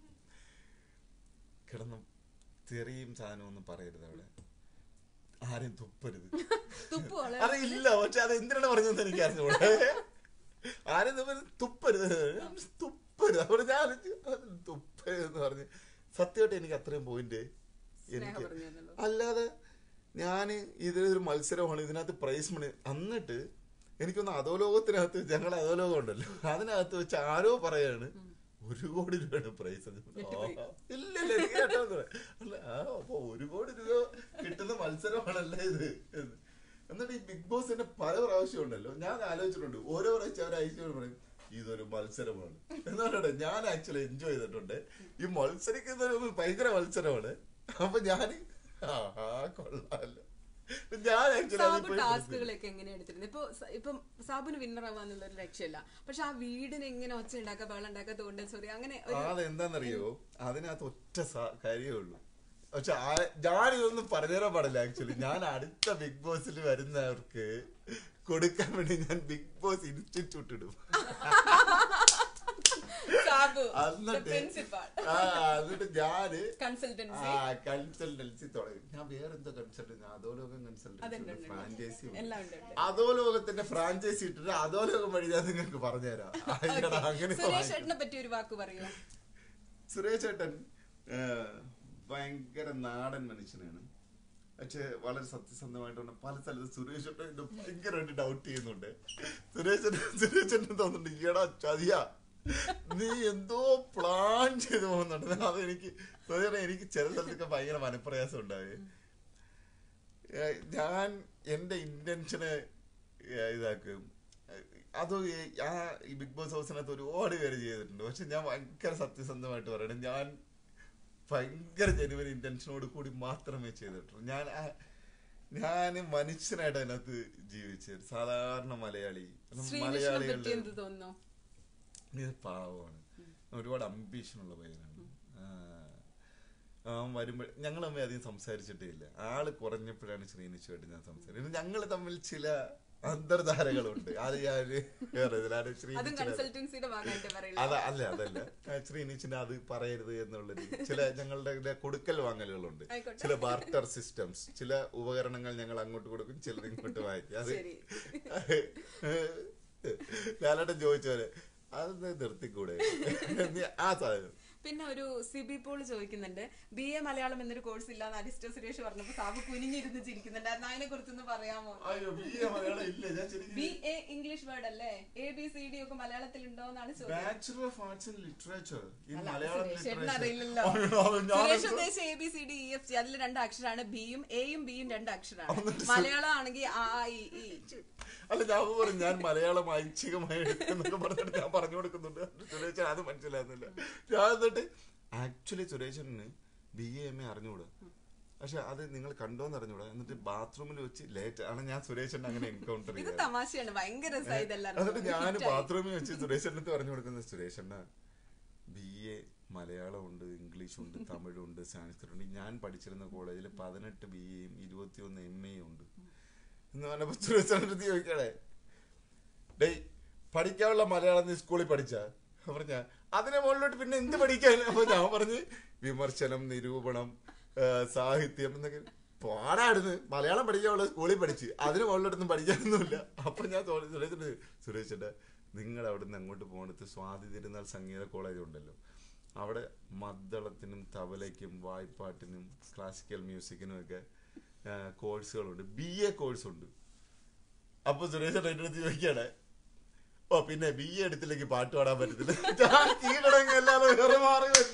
കിടന്ന് തെറിയും സാധനം ഒന്നും പറയരുത് അവിടെ ആരെയും തുപ്പരുത് തുപ്പ് വളരെ അറിയില്ല പക്ഷെ അത് എന്തിനാണ് പറഞ്ഞതെന്ന് എനിക്ക് അറിഞ്ഞൂടെ ആരും തുപ്പരുത് തുപ്പരുത് തുപ്പരുത് അവിടെ ഞാൻ ആലോചിച്ചു, അത് തുപ്പരുത് എന്ന് പറഞ്ഞ് സത്യമായിട്ട് എനിക്ക് അത്രയും പോയിന്റ് സ്നേഹം എനിക്ക് പറഞ്ഞു തന്നല്ലോ. അല്ലാതെ ഞാൻ ഇതൊരു മത്സരമാണ് ഇതിനകത്ത് പ്രൈസ് മണി എന്നിട്ട് എനിക്കൊന്ന് അധോലോകത്തിനകത്ത് ഞങ്ങൾ അധോലോകം ഉണ്ടല്ലോ അതിനകത്ത് വെച്ച് ആരോ പറയാണ് ഒരു കോടി രൂപയാണ് പ്രൈസ് ഞെട്ടിപ്പോയി. ഇല്ല ഇല്ല എനിക്ക് കേട്ടോന്ന് പറയാം. അല്ല ആ അപ്പൊ ഒരു കോടി രൂപ കിട്ടുന്ന മത്സരമാണല്ലേ ഇത് എന്ന്. എന്നിട്ട് ഈ ബിഗ് ബോസ് തന്നെ പല പ്രാവശ്യം ഉണ്ടല്ലോ ഞാൻ ആലോചിച്ചിട്ടുണ്ട് ഓരോ പ്രാവശ്യം അവർ അയച്ചു പറയും ഇതൊരു മത്സരമാണ് എന്നാണ് ഞാൻ ആക്ച്വലി എൻജോയ് ചെയ്തിട്ടുണ്ട് ഈ മത്സരിക്കുന്ന ഒരു ഭയങ്കര മത്സരമാണ് അപ്പൊ ഞാൻ ആ കൊള്ളാലോ ഞാൻ സാബു ആക്ച്വലി ടാസ്കുകളൊക്കെ എങ്ങനെ എടുത്തിരുന്നത് ഇപ്പൊ സ- ഇപ്പം സാബുന് വിന്നർ ആവാന്നുള്ള ഒരു ലക്ഷ്യമില്ല പക്ഷെ ആ വീടിന് എങ്ങനെ ഒച്ച ഉണ്ടാക്കുക ബഹളം ഉണ്ടാക്കുക തോണ്ടൽ സോറി അങ്ങനെ ഒരു അതെന്താന്നറിയോ അതിനകത്ത് ഒറ്റ സ- കാര്യമേ ഉള്ളൂ പക്ഷെ ഞാൻ ഇതൊന്നും പറഞ്ഞുതരാൻ പാടില്ല ആക്ച്വലി ഞാൻ അടുത്ത ബിഗ് ബോസിൽ വരുന്നവർക്ക് കൊടുക്കാൻ വേണ്ടി ഞാൻ ബിഗ് ബോസ് ഇൻസ്റ്റിറ്റ്യൂട്ട് ഇടും സാബു എന്നിട്ട് പ്രിൻസിപ്പാൾ ആ എന്നിട്ട് ഞാന് കൺസൾട്ടൻസി ആ കൺസൾട്ടൻസി തുടങ്ങി ഞാൻ വേറെ എന്തോ കൺസൾട്ടൻസി അധോലോകം കൺസൾട്ടൻസി അതുണ്ട്, ഉണ്ട്. ഫ്രാഞ്ചൈസി എല്ലാം ഉണ്ട്, ഉണ്ട്. അധോലോകത്തിന്റെ ഫ്രാഞ്ചൈസി ഇട്ടിട്ട് അധോലോകം വഴി ഞാൻ നിങ്ങൾക്ക് പറഞ്ഞുതരാം അയ്യടാ, അങ്ങനെ സുരേഷ് വാങ്ങിക്കോ. ഏട്ടനെ പറ്റി ഒരു വാക്ക് പറയൂ സുരേഷ് ചേട്ടൻ ആ, ഭയങ്കര നാടൻ മനുഷ്യനാണ് പക്ഷെ വളരെ സത്യസന്ധമായിട്ട് പറഞ്ഞാൽ പല സ്ഥലത്ത് സുരേഷ് ചേട്ടൻ എന്നെ ഭയങ്കരമായിട്ട് ഡൗട്ട് ചെയ്യുന്നുണ്ട് സുരേഷ് ചേട്ടൻ സുരേഷ് ചേട്ടൻ തോന്നുന്നുണ്ട് ഈടാ ചതിയാ നീ എന്തോ പ്ലാൻ ചെയ്ത് പോകുന്നുണ്ട് അത് എനിക്ക് സുരേഷ് എനിക്ക് ചില സ്ഥലത്തൊക്കെ ഭയങ്കര മനപ്രയാസം ഉണ്ടായി ഏ, ഞാൻ എന്റെ ഇന്റൻഷനെ ഇതാക്കും അത് ഈ- ആ ഈ ബിഗ് ബോസ് ഹൗസിനകത്ത് ഒരുപാട് പേര് ചെയ്തിട്ടുണ്ട് പക്ഷെ ഞാൻ ഭയങ്കര സത്യസന്ധമായിട്ട് പറയണം ഞാൻ ഭയങ്കര ജനുവൻ ഇന്റൻഷനോട് കൂടി മാത്രമേ ചെയ്തിട്ടുള്ളൂ ഞാൻ ആ- ഞാൻ മനുഷ്യനായിട്ട് അതിനകത്ത് ജീവിച്ചത് സാധാരണ മലയാളി കാരണം ശ്രീനിഷിനെ പറ്റി മലയാളികളുടെ എന്ത് തോന്നുന്നു ഇത് പാവമാണ് ഒരുപാട് അംബീഷൻ ഉള്ള പയ്യനാണ് ആ, അവൻ വരുമ്പോൾ ഞങ്ങൾ തമ്മിൽ അധികം സംസാരിച്ചിട്ടേ ഇല്ല ആള് കുറഞ്ഞപ്പോഴാണ് ശ്രീനിഷുമായിട്ട് ഞാൻ സംസാരിച്ചത് ഞങ്ങൾ തമ്മിൽ ചില അന്തർധാരകളുണ്ട് അത് ഞാൻ വേറെ ഇതിലാണ് അതും ശ്രീനിച്ചിന് കൺസൾട്ടൻസിയുടെ ഭാഗമായിട്ട് അല്ല പറയുന്നത് അല്ല അതല്ല ആ, ശ്രീനിച്ചിന് അത് പറയരുത് എന്നുള്ളൊരു ചില ഞങ്ങളുടെ ഇതിലെ കൊടുക്കൽ വാങ്ങലുകളുണ്ട് ആയിക്കോട്ടെ. ചില ബാർട്ടർ സിസ്റ്റംസ് ചില ഉപകരണങ്ങൾ ഞങ്ങൾ അങ്ങോട്ട് കൊടുക്കും ചിലത് ഇങ്ങോട്ട് വാങ്ങിക്കും അത് ശരി ലാലേട്ടൻ ചോദിച്ച പോലെ അത് നിർത്തിക്കൂടെ നീ ആ സാധനം പിന്നെ ഒരു സിബി പോൾ ചോദിക്കുന്നുണ്ട് ബി എ മലയാളം എന്നൊരു കോഴ്സ് ഇല്ലാന്ന് അരിസ്റ്റോ സുരേഷ് പറഞ്ഞപ്പോ സാബു കുനിഞ്ഞിരുന്ന് ചിരിക്കുന്നുണ്ടായിരുന്നു അതിനെ കുറിച്ചൊന്ന് പറയാമോ അയ്യോ BA മലയാളം ഇല്ല ഞാൻ ശരിക്കും ബി എ ഇംഗ്ലീഷ് വേർഡ് അല്ലേ എ ബി സി ഡി ഒക്കെ മലയാളത്തിൽ ഉണ്ടോ എന്നാണ് ചോദ്യം bachelor of arts and literature in അല്ല, മലയാളം സുരേഷ് ചേട്ടന് literature. അറിയില്ലല്ലോ. അയ്യോ, അത് ഞാൻ സുരേഷ് എന്തോ- ഉദ്ദേശിച്ച A B C D E F G അതിൽ രണ്ട് അക്ഷരമാണ് ബിയും എയും ബിയും രണ്ട് അക്ഷരമാണ് മലയാളം ആണെങ്കിൽ ആ ഇ ഈ അല്ല ഞാൻ പറഞ്ഞു ഞാൻ മലയാളം ഐച്ഛികമായി എടുക്കുന്നൊക്കെ പറഞ്ഞിട്ട് ഞാൻ പറഞ്ഞു കൊടുക്കുന്നുണ്ട് സുരേഷൻ അത് മനസ്സിലാകുന്നില്ല ഞാൻ എന്നിട്ട് ആക്ച്വലി സുരേഷന് ബി എ എം എ അറിഞ്ഞുകൂടാ പക്ഷെ അത് നിങ്ങൾ കണ്ടോന്ന് അറിഞ്ഞൂടാ എന്നിട്ട് ബാത്റൂമിൽ വെച്ച് ലേറ്റ് ആണ് ഞാൻ സുരേഷനെ അങ്ങനെ എൻകൗണ്ടർ ഇത് ചെയ്തത് തമാശയാണ് ഭയങ്കര രസമായി ഇതെല്ലാവർക്കും. എന്നിട്ട് ഞാൻ Hit ആയി. ബാത്റൂമിൽ വെച്ച് സുരേഷനത്ത് പറഞ്ഞു കൊടുക്കുന്നത് സുരേഷണ്ണ ബി എ മലയാളമുണ്ട് ഇംഗ്ലീഷുണ്ട് തമിഴുണ്ട് സാൻസ്ക്രിറ്റ് ഉണ്ട് ഞാൻ പഠിച്ചിരുന്ന കോളേജിൽ പതിനെട്ട് ബി എയും ഇരുപത്തിയൊന്ന് എം എയും ഉണ്ട് എന്ന് പറഞ്ഞപ്പോ സുരേഷനടുത്ത് ചോദിക്കണേ ഡേയ് പഠിക്കാനുള്ള മലയാളം നീ സ്കൂളിൽ പഠിച്ച പറഞ്ഞ അതിനെ മുകളിലോട്ട് പിന്നെ എന്ത് പഠിക്കാൻ അപ്പൊ ഞാൻ പറഞ്ഞ് വിമർശനം നിരൂപണം ആ, സാഹിത്യം എന്നൊക്കെ പാടായിരുന്നു മലയാളം പഠിക്കാനുള്ള സ്കൂളിൽ പഠിച്ച് അതിന് മുകളിലോട്ടൊന്നും പഠിക്കാനൊന്നുമില്ല അപ്പൊ ഞാൻ തോന്നി സുരേഷിന്റെ സുരേഷിന്റെ നിങ്ങൾ അവിടുന്ന് അങ്ങോട്ട് പോകണത് സ്വാതി തിരുനാൾ സംഗീത കോളേജ് ഉണ്ടല്ലോ അവിടെ മദ്ദളത്തിനും തബലയ്ക്കും വായ്പാട്ടിനും ക്ലാസിക്കൽ മ്യൂസിക്കിനും ഒക്കെ ആ, കോഴ്സുകളുണ്ട് ബി എ കോഴ്സ് ഉണ്ട് അപ്പൊ സുരേഷ് എന്റെ അടുത്ത് ചോദിക്കാണ് ഓ പിന്നെ ബി എ എടുത്തില്ലെങ്കിൽ പാട്ട് പാടാൻ പറ്റത്തില്ല ഞാൻ കീഴടങ്ങി അല്ലാതെ വേറെ മാറിയില്ല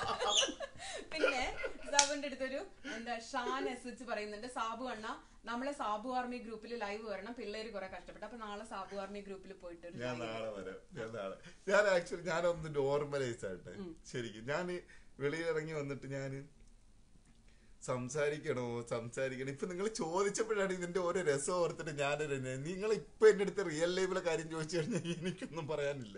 പിന്നെ സാബുവിന്റെ അടുത്തൊരു എന്താ ഷാൻ എസ് വെച്ച് പറയുന്നുണ്ട് സാബു അണ്ണ നമ്മളെ സാബു ആർമി ഗ്രൂപ്പിൽ ലൈവ് വരണം പിള്ളേര് കുറെ കഷ്ടപ്പെട്ടു അപ്പൊ നാളെ സാബു ആർമി ഗ്രൂപ്പിൽ പോയിട്ട് ഒരു ഞാൻ live നാളെ വരാം ഞാൻ നാളെ ഞാൻ ആക്ച്വലി ഞാനൊന്ന് നോർമലൈസ് ആട്ടെ ശരിക്കും ഞാൻ വെളിയിലിറങ്ങി വന്നിട്ട് ഞാൻ സംസാരിക്കണോ സംസാരിക്കണോ ഇപ്പൊ നിങ്ങൾ ചോദിച്ചപ്പോഴാണ് ഇതിന്റെ ഓരോ രസം ഓർത്തിട്ട് ഞാനൊരു നിങ്ങൾ ഇപ്പൊ എന്റെ അടുത്ത് റിയൽ ലൈഫിലെ കാര്യം ചോദിച്ചു കഴിഞ്ഞാൽ എനിക്കൊന്നും പറയാനില്ല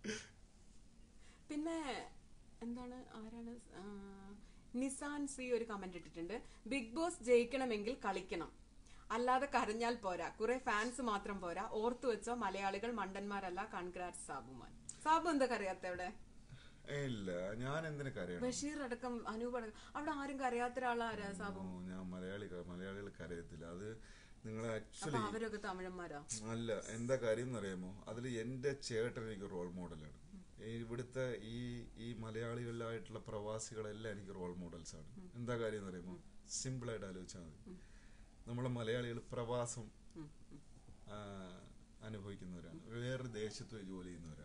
പിന്നെ എന്താണ് ആരാണ് ആ, നിസാൻ സി ഒരു കമന്റ് ഇട്ടിട്ടുണ്ട് ബിഗ് ബോസ് ജയിക്കണമെങ്കിൽ കളിക്കണം അല്ലാതെ കരഞ്ഞാൽ പോരാ കുറെ ഫാൻസ് മാത്രം പോരാ ഓർത്തു വെച്ചോ മലയാളികൾ മണ്ടന്മാരല്ല കൺഗ്രാറ്റ്സ് സാബുമാൻ സാബു എന്താ കറിയാത്ത അവിടെ ഇല്ല ഞാൻ എന്തിനു കരയണം ബഷീർ അടക്കം അനൂപ് അടക്കം അവിടെ ആരും കരയാത്ത ഒരാളാരാ സാബു ഓ, ഞാൻ മലയാളി മലയാളികൾ കരയത്തില്ല അത് നിങ്ങൾ അപ്പൊ ആക്ച്വലി അവരൊക്കെ തമിഴന്മാരാ അല്ല എന്താ കാര്യം എന്നറിയാമോ അതിൽ എന്റെ ചേട്ടൻ എനിക്ക് റോൾ മോഡലാണ് ഇവിടുത്തെ ഈ ഈ മലയാളികളിലായിട്ടുള്ള പ്രവാസികളെല്ലാം എനിക്ക് റോൾ മോഡൽസ് ആണ് എന്താ കാര്യം എന്നറിയാമോ സിമ്പിൾ ആയിട്ട് ആലോചിച്ചാൽ മതി നമ്മളെ മലയാളികൾ പ്രവാസം ആ, അനുഭവിക്കുന്നവരാണ് വേറൊരു ദേശത്ത് പോയി ജോലി ചെയ്യുന്നവരാണ്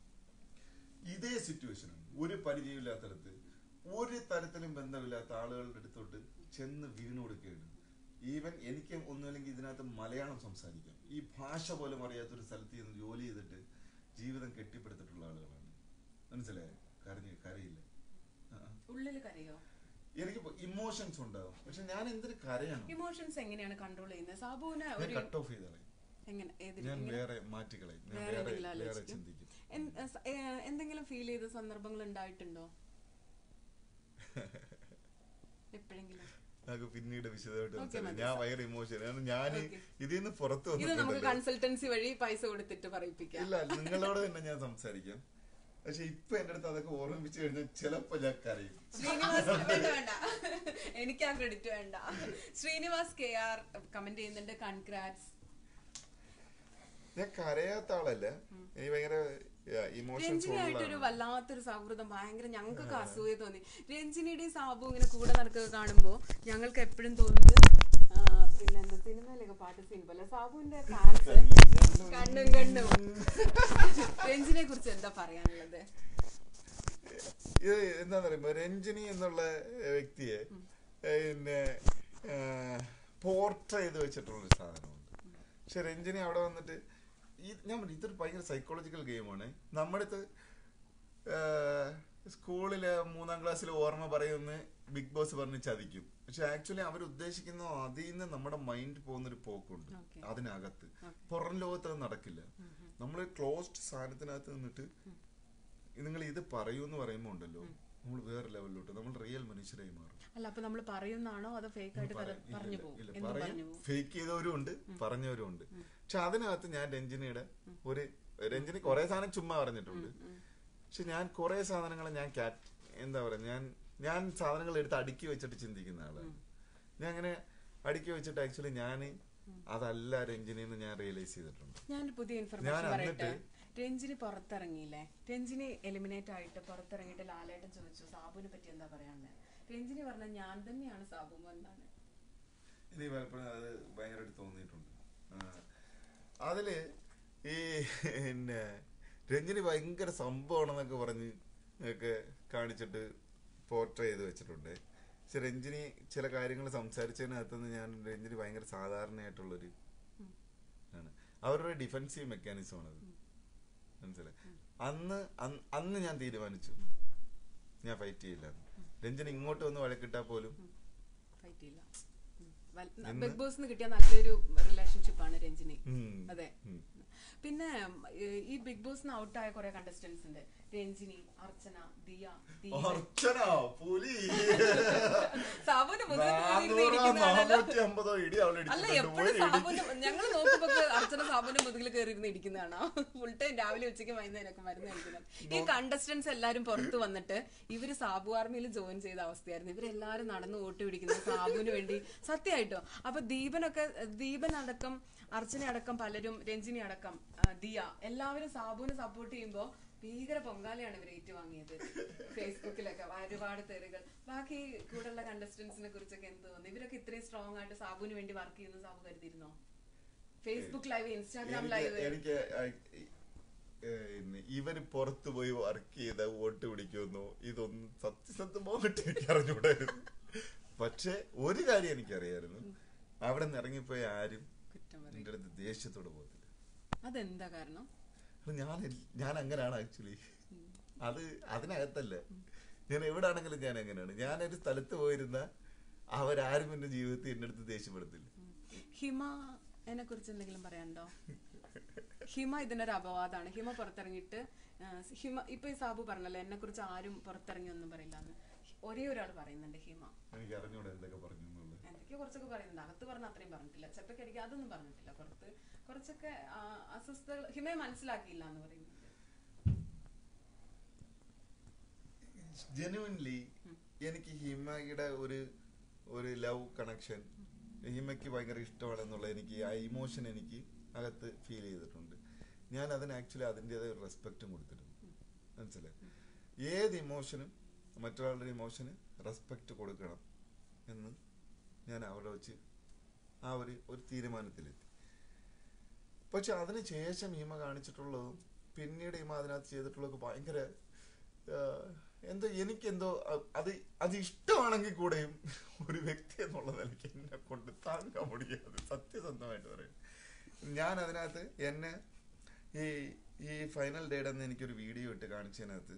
ഇതേ സിറ്റുവേഷനാണ് ഒരു പരിചയമില്ലാത്തടത്ത് ഒരു തരത്തിലും ബന്ധമില്ലാത്ത ആളുകളുടെ അടുത്തോട്ട് ചെന്ന് വീണു കൊടുക്കുകയാണ് ഈവൻ എനിക്ക് ഒന്നുമില്ലെങ്കിൽ ഇതിനകത്ത് മലയാളം സംസാരിക്കാം ഈ ഭാഷ പോലും അറിയാത്തൊരു സ്ഥലത്ത് ചെന്ന് ജോലി ചെയ്തിട്ട് ജീവിതം കെട്ടിപ്പടുത്തിട്ടുള്ള ആളുകളാണ് മനസ്സിലായോ കരഞ്ഞ് കരയില്ല ആ, ആ. ഉള്ളില് കരയോ എനിക്ക് ഇമോഷൻസ് ഉണ്ടാവും പക്ഷെ ഞാൻ എന്തിനു കരയണം ഇമോഷൻസ് എങ്ങനെയാണ് കൺട്രോൾ ചെയ്യുന്നത് സാബുവിന് ഞാൻ ഒരു കട്ട് ഓഫ് ചെയ്തളയും എങ്ങനെ ഏതിൽ ഞാൻ എങ്ങനെ? വേറെ മാറ്റിക്കളയും ഞാൻ വേറെ വേറെ എന്തെങ്കിലും വേറെ ആലോചിക്കും? ചിന്തിക്കും എൻ- എ- സ- ഏ- എന്തെങ്കിലും ഫീൽ ചെയ്ത സന്ദർഭങ്ങൾ ഉണ്ടായിട്ടുണ്ടോ എപ്പോഴെങ്കിലും നമുക്ക് പിന്നീട് വിശദമായിട്ട് Okay, സംസാരിക്കാം. മതി. ഞാൻ ഭയങ്കര ഇമോഷൻ കാരണം ഞാൻ Okay. ഇതിൽ നിന്ന് പുറത്ത് ഇത് നമുക്ക് വന്നിട്ടുണ്ടല്ലോ കൺസൾട്ടൻസി വഴി പൈസ കൊടുത്തിട്ട് പറയിപ്പിക്കാം ഇല്ല നിങ്ങളോട് തന്നെ ഞാൻ സംസാരിക്കാം പക്ഷെ ഇപ്പൊ എന്റെ അടുത്ത് അതൊക്കെ ഓർമ്മിപ്പിച്ചു കഴിഞ്ഞാൽ ചിലപ്പോ ഞാൻ കരയും ശ്രീനിവാസ് വേണ്ട വേണ്ട എനിക്ക് ആ ക്രെഡിറ്റ് വേണ്ട ശ്രീനിവാസ് കെ ആർ കമന്റ് ചെയ്യുന്നുണ്ട് കൺഗ്രാറ്റ്സ് ഞാൻ കരയാത്ത ആളല്ല എനിക്ക് ഭയങ്കര ഇമോഷൻസ് രഞ്ജിനിയായിട്ടൊരു വല്ലാത്തൊരു സൗഹൃദം ഭയങ്കര ഞങ്ങൾക്കൊക്കെ അസൂയ തോന്നി രഞ്ജിനിയുടെയും സാബു ഇങ്ങനെ കൂടെ നടക്കുക കാണുമ്പോ ഞങ്ങൾക്ക് എപ്പോഴും തോന്നുന്നത് ആ, പിന്നെന്താ സിനിമയിലൊക്കെ പാട്ട് സീൻ പോലെ സാബുവിന്റെ ഫാൻസ് കണ്ണും കണ്ണും രഞ്ജിനെ കുറിച്ച് എന്താ പറയാനുള്ളത് ഇത് എന്താന്ന് പറയുമ്പോ രഞ്ജിനി എന്നുള്ള ഏഹ്, വ്യക്തിയെ ഏഹ്, പിന്നെ പോർട്ര ചെയ്ത് വെച്ചിട്ടുള്ള ഒരു സാധനമുണ്ട് പക്ഷെ രഞ്ജിനി അവിടെ വന്നിട്ട് ഈ ഞാൻ പറഞ്ഞു ഇതൊരു ഭയങ്കര സൈക്കോളജിക്കൽ ഗെയിമാണ് നമ്മുടെ അടുത്ത് സ്കൂളില് മൂന്നാം ക്ലാസ്സിൽ ഓർമ്മ പറയുമെന്ന് ബിഗ് ബോസ് പറഞ്ഞ് ചതിക്കും പക്ഷെ ആക്ച്വലി അവർ ഉദ്ദേശിക്കുന്ന അതിൽ നിന്ന് നമ്മുടെ മൈൻഡ് പോകുന്നൊരു പോക്കുണ്ട് Okay. അതിനകത്ത് Okay. പുറം ലോകത്ത് അത് നടക്കില്ല നമ്മൾ ക്ലോസ്ഡ് സാധനത്തിനകത്ത് നിന്നിട്ട് നിങ്ങൾ ഇത് പറയൂ എന്ന് പറയുമ്പോൾ ഉണ്ടല്ലോ നമ്മൾ വേറെ ലെവലിലോട്ട് നമ്മൾ റിയൽ മനുഷ്യരായി മാറും അല്ല അപ്പൊ നമ്മൾ പറയുന്നാണോ അതോ ഫേക്ക് ആയിട്ട് കഥ പറയും. പറഞ്ഞു ഇല്ല, പോകും ഇല്ല, എന്ത് പറയും പറഞ്ഞു പോകും ഫേക്ക് ചെയ്തവരും ഉണ്ട് പറഞ്ഞവരും ഉണ്ട് പക്ഷെ അതിനകത്ത് ഞാൻ രഞ്ജിനിയുടെ ഒരു രഞ്ജിനി കുറെ സാധനം ചുമ്മാ പറഞ്ഞിട്ടുണ്ട് പക്ഷെ ഞാൻ കുറെ സാധനങ്ങൾ ഞാൻ കാറ്റ് എന്താ പറയാ ഞാൻ ഞാൻ സാധനങ്ങൾ എടുത്ത് അടുക്കി വെച്ചിട്ട് ചിന്തിക്കുന്ന ആളാണ് ഞാൻ അങ്ങനെ അടുക്കി വെച്ചിട്ട് ആക്ച്വലി ഞാൻ അതല്ല രഞ്ജിനിന്ന് ഞാൻ റിയലൈസ് ചെയ്തിട്ടുണ്ട് ഞാനൊരു പുതിയ ഞാൻ ഇൻഫർമേഷൻ പറയട്ടെ എന്നിട്ട് രഞ്ജിനി പുറത്തിറങ്ങിയില്ലേ രഞ്ജിനി എലിമിനേറ്റ് ആയിട്ട് പുറത്തിറങ്ങിയിട്ട് ലാലേട്ടൻ ചോദിച്ചു സാബുവിനെ പറ്റി എന്താ പറയാനുള്ളത് രഞ്ജിനി പറഞ്ഞ ഞാൻ തന്നെയാണ് സാബു എന്നാണ് എനിക്ക് പലപ്പോഴും അത് ഭയങ്കരമായിട്ട് തോന്നിയിട്ടുണ്ട് ആ. അതില് ഈ പിന്നെ രഞ്ജിനി ഭയങ്കര സംഭവമാണെന്നൊക്കെ പറഞ്ഞ് ഒക്കെ കാണിച്ചിട്ട് പോർട്രേ ചെയ്ത് വെച്ചിട്ടുണ്ട് പക്ഷെ രഞ്ജിനി ചില കാര്യങ്ങൾ സംസാരിച്ചതിനകത്തുനിന്ന് ഞാൻ രഞ്ജിനി ഭയങ്കര സാധാരണയായിട്ടുള്ളൊരു ആണ് അവരുടെ ഡിഫൻസീവ് മെക്കാനിസം ആണത് മനസ്സിലായി അന്ന് അന്ന് അന്ന് ഞാൻ തീരുമാനിച്ചു ഞാൻ ഫൈറ്റ് ചെയ്യില്ല രഞ്ജൻ ഇങ്ങോട്ട് വന്ന് വഴക്കിട്ടാ പോലും ഫൈറ്റ് ചെയ്യില്ല ഉം. വൽ- എന്ന്? ബിഗ് ബോസ് കിട്ടിയ നല്ലൊരു റിലേഷൻഷിപ്പ് ആണ് രഞ്ജിനി ഉം. അതെ ഉം. പിന്നെ ഏഹ്, ഈ ബിഗ് ബോസിന് ഔട്ടായ കുറെ കണ്ടസ്റ്റന്റ്സ് ഉണ്ട് രഞ്ജിനി അർച്ചന ദിയ ദീപൻ. അർച്ചന പുലി സാബുവിന്റെ മുതുകിൽ നാനൂറോ കയറിയിരുന്നിരിക്കുന്നതാണല്ലോ. നാനൂറ്റി അമ്പതോ ഇടി അവളെ അല്ല ഇടിച്ചിട്ടുണ്ട്. എപ്പോഴും പോയി സാബുന് ഞങ്ങൾ നോക്കുമ്പോ അർച്ചന സാബുന്റെ മുതുകിൽ കയറിയിരുന്ന് ഇരിക്കുന്നതാണ് ഫുൾ ടൈം രാവിലെ ഉച്ചയ്ക്ക് വൈകുന്നേരമൊക്കെ മരുന്ന് കഴിക്കുന്നത് ഈ കണ്ടസ്റ്റന്റ്സ് എല്ലാരും പുറത്ത് വന്നിട്ട് ഇവര് സാബു ആർമിയിൽ ജോയിൻ ചെയ്ത അവസ്ഥയായിരുന്നു ഇവരെല്ലാരും നടന്ന് വോട്ട് പിടിക്കുന്നത് സാബുവിന് വേണ്ടി സത്യമായിട്ടോ അപ്പൊ ദീപനൊക്കെ ദീപൻ അടക്കം അർച്ചന അടക്കം പലരും രഞ്ജിനി അടക്കം ആ, ദിയ എല്ലാവരും സാബുവിനെ സപ്പോർട്ട് ചെയ്യുമ്പോ ഭീകര പൊങ്കാലയാണ് ഇവർ ഏറ്റുവാങ്ങിയത് ഫേസ്ബുക്കിലൊക്കെ ഒരുപാട് തെറികൾ ബാക്കി കൂടെയുള്ള കണ്ടസ്റ്റന്റ്സിനെ കുറിച്ചൊക്കെ എന്ത് തോന്നുന്നു ഇവരൊക്കെ ഇത്രയും സ്ട്രോങ് ആയിട്ട് സാബുവിന് വേണ്ടി വർക്ക് ചെയ്യുന്ന സാബു കരുതിയിരുന്നോ ഫേസ്ബുക്ക് ലൈവ് ഇൻസ്റ്റാഗ്രാം എനിക്ക് ലൈവ് എനിക്ക് ആ, ഈ, ഏ, ഇന്ന് ഇവര് പുറത്തു പോയി വർക്ക് ചെയ്ത വോട്ട് പിടിക്കുമെന്നോ ഇതൊന്നും സത്യസത്യമായിട്ട് എനിക്ക് അറിഞ്ഞൂടായിരുന്നു പക്ഷെ ഒരു കാര്യം എനിക്കറിയായിരുന്നു അവിടെ നിന്ന് ഇറങ്ങിപ്പോയ ആരും കുറ്റം പറയും എന്റെ അടുത്ത് ദേഷ്യത്തോട് പോകത്തില്ല അതെന്താ കാരണം അത് ഞാൻ ഞാൻ അങ്ങനെയാണ് ആക്ച്വലി അത് അതിനകത്തല്ല ഞാൻ എവിടാണെങ്കിലും ഞാൻ അങ്ങനെയാണ് ഞാനൊരു സ്ഥലത്ത് പോയിരുന്ന അവരാരും എന്റെ ജീവിതത്തിൽ എന്റെ അടുത്ത് ദേഷ്യപ്പെടത്തില്ല ഹിമ എന്നെ കുറിച്ച് എന്തെങ്കിലും പറയാനുണ്ടോ ഹിമ ഇതിനൊരു അപവാദമാണ് ഹിമ പുറത്തിറങ്ങിയിട്ട് ആ, ഹിമ ഇപ്പൊ ഈ സാബു പറഞ്ഞല്ലോ എന്നെ കുറിച്ച് ആരും പുറത്തിറങ്ങി ഒന്നും പറയില്ല എന്ന് ഒരേ ഒരാൾ പറയുന്നുണ്ട് ഹിമ എനിക്ക് അറിഞ്ഞൂടെ എന്തൊക്കെ പറഞ്ഞു എന്നുള്ളത് എന്തൊക്കെയോ കുറച്ചൊക്കെ പറയുന്നുണ്ട് അകത്ത് പറഞ്ഞ അത്രയും പറഞ്ഞിട്ടില്ല ചെപ്പക്കടിക്ക് അതൊന്നും പറഞ്ഞിട്ടില്ല പുറത്ത് കുറച്ചൊക്കെ ആ, അസ്വസ്ഥതകൾ ഹിമയെ മനസ്സിലാക്കിയില്ല എന്ന് പറയുന്നുണ്ട് ജെനുവൻലി എനിക്ക് ഹിമയുടെ ഒരു ഒരു ലവ് കണക്ഷൻ ഹിമയ്ക്ക് ഭയങ്കര ഇഷ്ടമാണെന്നുള്ള എനിക്ക് ആ ഇമോഷൻ എനിക്ക് അകത്ത് ഫീൽ ചെയ്തിട്ടുണ്ട് ഞാൻ അതിന് ആക്ച്വലി അതിൻ്റെതായ ഒരു റെസ്പെക്റ്റും കൊടുത്തിട്ടുണ്ട് മനസ്സിലായി ഏത് ഇമോഷനും മറ്റൊരാളുടെ ഇമോഷന് റെസ്പെക്റ്റ് കൊടുക്കണം എന്ന് ഞാൻ അവിടെ വെച്ച് ആ ഒരു ഒരു തീരുമാനത്തിലെത്തി പക്ഷെ അതിന് ശേഷം ഹിമ കാണിച്ചിട്ടുള്ളതും പിന്നീട് ഹിമ അതിനകത്ത് ചെയ്തിട്ടുള്ളതൊക്കെ ഭയങ്കര ആഹ്, എന്തോ എനിക്കെന്തോ അ- അത് അത് ഇഷ്ടമാണെങ്കിൽ കൂടെയും ഒരു വ്യക്തി എന്നുള്ള നിലയ്ക്ക് എന്നെ കൊണ്ട് താങ്ങാൻ മുടിയാതെ സത്യസന്ധമായിട്ട് പറയും ഞാൻ അതിനകത്ത് എന്നെ ഈ ഈ ഫൈനൽ ഡേയുടെ അന്ന് എനിക്കൊരു വീഡിയോ ഇട്ട് കാണിച്ചതിനകത്ത്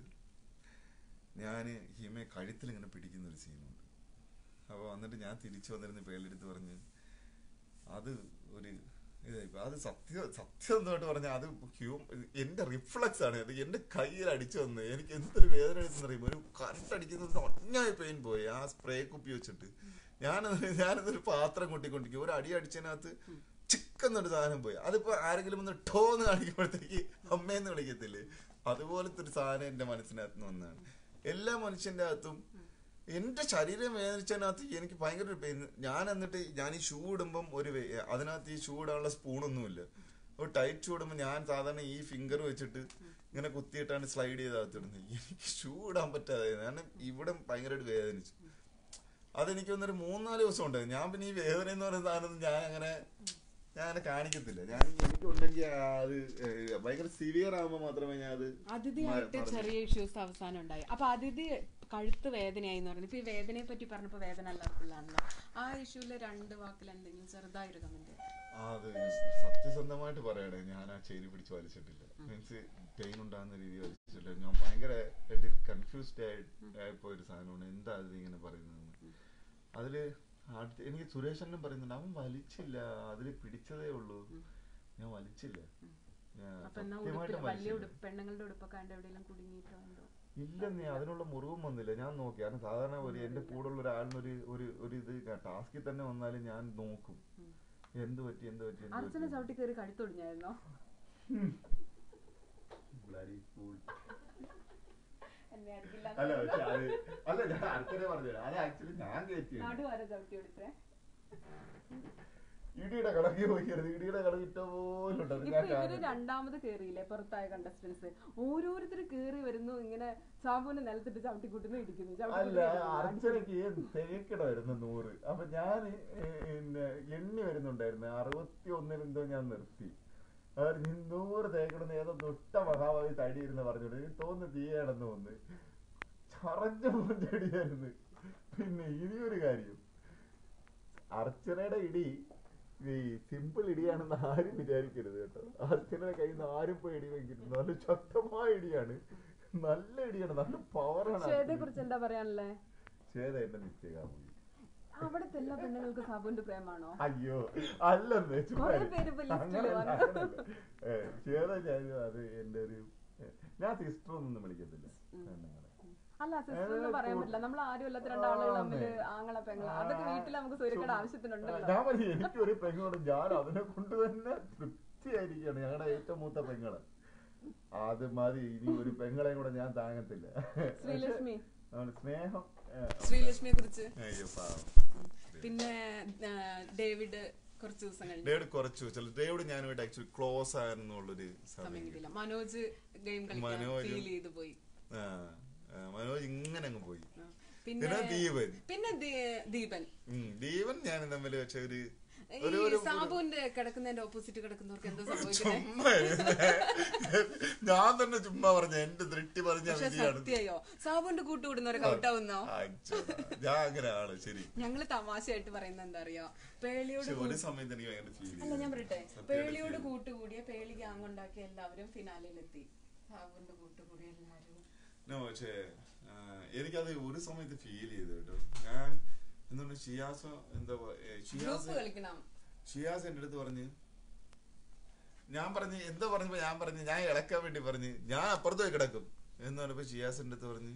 ഞാൻ ഹിമയെ കഴുത്തിൽ ഇങ്ങനെ പിടിക്കുന്ന ഒരു സീനുണ്ട് അപ്പോൾ വന്നിട്ട് ഞാൻ തിരിച്ചു വന്നിരുന്ന പേരെടുത്ത് പറഞ്ഞ് അത് ഒരു ഇതായിപ്പോ അത് സത്യം സത്യം എന്തായിട്ട് പറഞ്ഞാൽ അത് ഹ്യൂ എന്റെ റിഫ്ലക്സ് ആണ് അത് എന്റെ കയ്യിൽ അടിച്ചു വന്നത് എനിക്ക് എന്തൊരു വേദന എടുത്തെന്നറിയുമ്പോൾ ഒരു കറണ്ട് അടിക്കുന്നത് ഒന്നായ പെയിൻ പോയി ആ സ്പ്രേ കുപ്പി വെച്ചിട്ട് ഞാൻ ഞാനതൊരു പാത്രം കൊട്ടിക്കൊണ്ടിരിക്കും ഒരു അടി അടിച്ചതിനകത്ത് ചിക്കെന്നൊരു സാധനം പോയി അതിപ്പോ ആരെങ്കിലും ഒന്ന് ടോ എന്ന് കാണിക്കുമ്പോഴത്തേക്ക് അമ്മയെന്ന് വിളിക്കത്തില്ലേ അതുപോലത്തെ ഒരു സാധനം എന്റെ മനസ്സിനകത്ത് നിന്ന് വന്നതാണ് എല്ലാ മനുഷ്യന്റെ അകത്തും എന്റെ ശരീരം വേദനിച്ചതിനകത്ത് എനിക്ക് ഭയങ്കര ഒരു പെയിൻ ഞാൻ എന്നിട്ട് ഞാൻ ഈ ഷൂ ഇടുമ്പം ഒരു വേ- അതിനകത്ത് ഈ ഷൂ ഇടാനുള്ള സ്പൂണൊന്നുമില്ല ഒരു ടൈറ്റ് ഷൂ ഇടുമ്പോൾ ഞാൻ സാധാരണ ഈ ഫിംഗർ വെച്ചിട്ട് ഇങ്ങനെ കുത്തിയിട്ടാണ് സ്ലൈഡ് ചെയ്ത് അകത്തിടുന്നത് എനിക്ക് ഷൂ ഇടാൻ പറ്റാതെ കാരണം ഇവിടെ ഭയങ്കരമായിട്ട് വേദനിച്ചു അതെനിക്ക് വന്നൊരു മൂന്നാല് ദിവസം ഉണ്ട് ഞാൻ പിന്നെ ഈ വേദന എന്ന് പറയുന്ന സാധനം ഞാൻ അങ്ങനെ ഞാൻ അങ്ങനെ കാണിക്കത്തില്ല ഞാൻ എനിക്കുണ്ടെങ്കിൽ അത് ഏഹ് ഭയങ്കര സിവിയർ ആകുമ്പോൾ മാത്രമേ ഞാൻ അത് അതിഥിയായിട്ട് മ- ചെറിയ ഇഷ്യൂസ് അവസാനം ഉണ്ടായി അപ്പൊ അതിഥി കഴുത്ത് വേദനയായി എന്ന് പറഞ്ഞു ഇപ്പൊ ഈ വേദനയെ പറ്റി പറഞ്ഞപ്പോ വേദന എല്ലാവർക്കുള്ളതാണല്ലോ ആ ഇഷ്യൂല് രണ്ട് വാക്കിൽ എന്തെങ്കിലും ചെറുതായൊരു കമന്റ് അത് സത്യസന്ധമായിട്ട് പറയണേ ഞാൻ ആ ചെരി പിടിച്ച് വലിച്ചിട്ടില്ല മീൻസ് പെയിൻ ഉണ്ടാകുന്ന രീതി വലിച്ചിട്ടില്ല ഞാൻ ഭയങ്കര കൺഫ്യൂസ്ഡ് ആയിപ്പോ ഒരു സാധനമാണ് എന്താ അത് ഇങ്ങനെ പറയുന്നത് അതില് അടുത്ത് എനിക്ക് സുരേഷനും പറയുന്നുണ്ട് അവൻ വലിച്ചില്ല അതില് പിടിച്ചതേ ഉള്ളൂ ഞാൻ വലിച്ചില്ല ഞാൻ അപ്പൊ എന്നാ സത്യമായിട്ടും ഉടുപ്പിൽ വലിയ വലിച്ചില്ല. ഉടുപ്പ് പെണ്ണുങ്ങളുടെ ഉടുപ്പൊക്കെ അതിന്റെ എവിടെയെങ്കിലും കുടുങ്ങിയിട്ടോ എന്തോ ഇല്ലെന്നേ അതിനുള്ള മുറിവും വന്നില്ല ഞാൻ നോക്കി കാരണം സാധാരണ ഒരു എന്റെ കൂടെയുള്ള ഒരാളിന് ഒരു ഒരു ഒരു ഇത് ടാസ്കിൽ തന്നെ വന്നാലും ഞാൻ നോക്കും എന്ത് പറ്റി എന്ത് പറ്റി എന്ത് അർച്ചന പറ്റി ചവിട്ടി കയറി കഴുത്തൊടിഞ്ഞായിരുന്നോ Bloody fool. എന്നെ അടിക്കില്ല അല്ല പക്ഷെ അത് അല്ല ഞാൻ അടുത്തേ പറഞ്ഞു അത് ആക്ച്വലി ഞാൻ കയറ്റി നടുവാര ചവിട്ടി കൊടുത്തേ ഇടിയുടെ കണക്ക് നോക്കിയത് ഇടിയുടെ കണക്ക് ഇട്ട പോലും ഉണ്ടായിരുന്നു. ഇപ്പൊ ഞാൻ ഇവര് കാണുന്നു. രണ്ടാമത് കേറിയില്ലേ പുറത്തായ കണ്ടസ്റ്റൻസ് ഓരോരുത്തർ കേറി വരുന്നു ഇങ്ങനെ സാബുവിനെ നിലത്തിട്ട് ചവിട്ടി കൂട്ടുന്നു ഇടിക്കുന്നു ചവിട്ടി അല്ല കൂട്ടുന്നു, ഇടിക്കുന്നു. അർച്ചനക്ക് തികക്കണമായിരുന്നു നൂറ് അപ്പൊ ഞാൻ പിന്നെ എണ്ണി വരുന്നുണ്ടായിരുന്നു അറുപത്തി ഒന്നിൽ എന്തോ ഞാൻ നിർത്തി അവർ നീ നൂറ് തേക്കണമെന്ന് ഏതോ ദുഷ്ട മഹാഭാവി തടി ഇരുന്ന് പറഞ്ഞോണ്ട് എനിക്ക് തോന്നുന്നു തീയാണെന്ന് ഒന്ന് ചറഞ്ഞ ചെടിയായിരുന്നു പിന്നെ ഇനിയൊരു കാര്യം അർച്ചനയുടെ ഇടി ഈ സിമ്പിൾ ഇടിയാണെന്ന് ആരും വിചാരിക്കരുത് കേട്ടോ അർച്ചനയുടെ കയ്യിൽ നിന്ന് ആരും പോയി ഇടി വെക്കരുത് നല്ല ശക്തമായ ഇടിയാണ് നല്ല ഇടിയാണ് നല്ല പവറാണ് ശ്വേതയെ കുറിച്ച് എന്താ പറയാനുള്ളേ ശ്വേത എന്റെ നിശ്ചയകാമുകി അവിടുത്തെ എല്ലാ പെണ്ണുങ്ങൾക്ക് സാബുവിന്റെ പ്രേമാണോ അയ്യോ അല്ലെന്ന് ചുമ്മാ കുറേ ഇരി. പേര് ഇപ്പൊ ലിസ്റ്റില് അങ്ങനെയല്ല, വന്നു. അങ്ങനെയല്ല. ഏ, ശ്വേത ഞാൻ അത് എന്റെ ഒരു ഏ, ഞാൻ സിസ്റ്റർ ഒന്നും വിളിക്കത്തില്ല പെണ്ണുങ്ങളെ. അല്ല സിസ്റ്റർ എന്ന് പറയാൻ പറ്റില്ല നമ്മൾ ആരും അല്ലാത്ത രണ്ടാളുകൾ തമ്മിൽ ആങ്ങള പെങ്ങള അതൊക്കെ വീട്ടിൽ നമുക്ക് സൂര്യക്കട ആവശ്യത്തിനുണ്ടല്ലോ ഞാൻ പറഞ്ഞു എനിക്ക് ഒരു പെങ്ങളോട് ഞാൻ അതിനെ കൊണ്ട് തന്നെ തൃപ്തിയായിരിക്കുകയാണ് ഞങ്ങളുടെ ഏറ്റവും മൂത്ത പെങ്ങള് അത് മതി ഇനി ഒരു പെങ്ങളെയും കൂടെ ഞാൻ താങ്ങത്തില്ല ശ്രീലക്ഷ്മി അതുകൊണ്ട് സ്നേഹം ഏ, ശ്രീലക്ഷ്മിയെ കുറിച്ച് അയ്യോ പാവം പിന്നെ ആ, ഡേവിഡ് കുറച്ച് ദിവസം കഴിഞ്ഞു ഡേവിഡ് കുറച്ചു ചില ഡേവിഡ് ഞാനുമായിട്ട് ആക്ച്വലി ക്ലോസ് ആയിരുന്നുള്ളൊരു സമയം സമയം കിട്ടിയില്ല മനോജ് ഗെയിം കളിക്കാൻ മനോജ് ഫീൽ ചെയ്തു പോയി ആ, ആ, മനോജ് ഇങ്ങനെ അങ്ങ് പോയി ആ. പിന്നെ പിന്നെ ദീപൻ പിന്നെ ദീ- ദീപൻ ഉം, ദീപൻ ഞാൻ തമ്മിൽ പക്ഷെ ഒരു ഈ ഒരു ഒരു സാബുവിന്റെ കിടക്കുന്നതിന്റെ ഓപ്പോസിറ്റ് കിടക്കുന്നവർക്ക് എന്താ സംഭവിക്കുന്നത് ചുമ്മാ ഇരുന്ന് ഞാൻ തന്നെ ചുമ്മാ പറഞ്ഞ എന്റെ ദൃഷ്ടി പറഞ്ഞ പക്ഷെ വിധിയാണ് സത്യായോ സാബുവിന്റെ കൂട്ടുകൂടുന്നവരൊക്കെ ഔട്ടാവുന്നോ അച്ഛനാ, ഞാൻ അങ്ങനെ ആണ് ശരി ഞങ്ങള് തമാശയായിട്ട് പറയുന്നത് എന്താ അറിയോ പേളിയോട് പക്ഷെ ഒരു സമയത്ത് എനിക്ക് ഭയങ്കര ഫീൽ അല്ല ഞാൻ പറയട്ടെ പേളിയോട് കൂട്ടുകൂടിയ പേളി ഗ്യാങ് ഉണ്ടാക്കിയ എല്ലാവരും ഫിനാലിലെത്തി സാബുവിന്റെ കൂട്ടുകൂടിയ എല്ലാവരും നോ പക്ഷേ ആ, എനിക്കത് ഒരു സമയത്ത് ഫീൽ ചെയ്തു കേട്ടോ ഞാൻ എന്തുകൊണ്ട് ഷിയാസ് എന്താ പ- ഏ, ഷിയാസ് ഗ്രൂപ്പ് കളിക്കണം ഷിയാസ് എന്റെ അടുത്ത് പറഞ്ഞ് ഞാൻ പറഞ്ഞ് എന്താ പറഞ്ഞപ്പോ ഞാൻ പറഞ്ഞു ഞാൻ ഇളക്കാൻ വേണ്ടി പറഞ്ഞ് ഞാൻ അപ്പുറത്ത് പോയി കിടക്കും എന്ന് പറഞ്ഞപ്പോ ഷിയാസ് എന്റെ അടുത്ത് പറഞ്ഞ്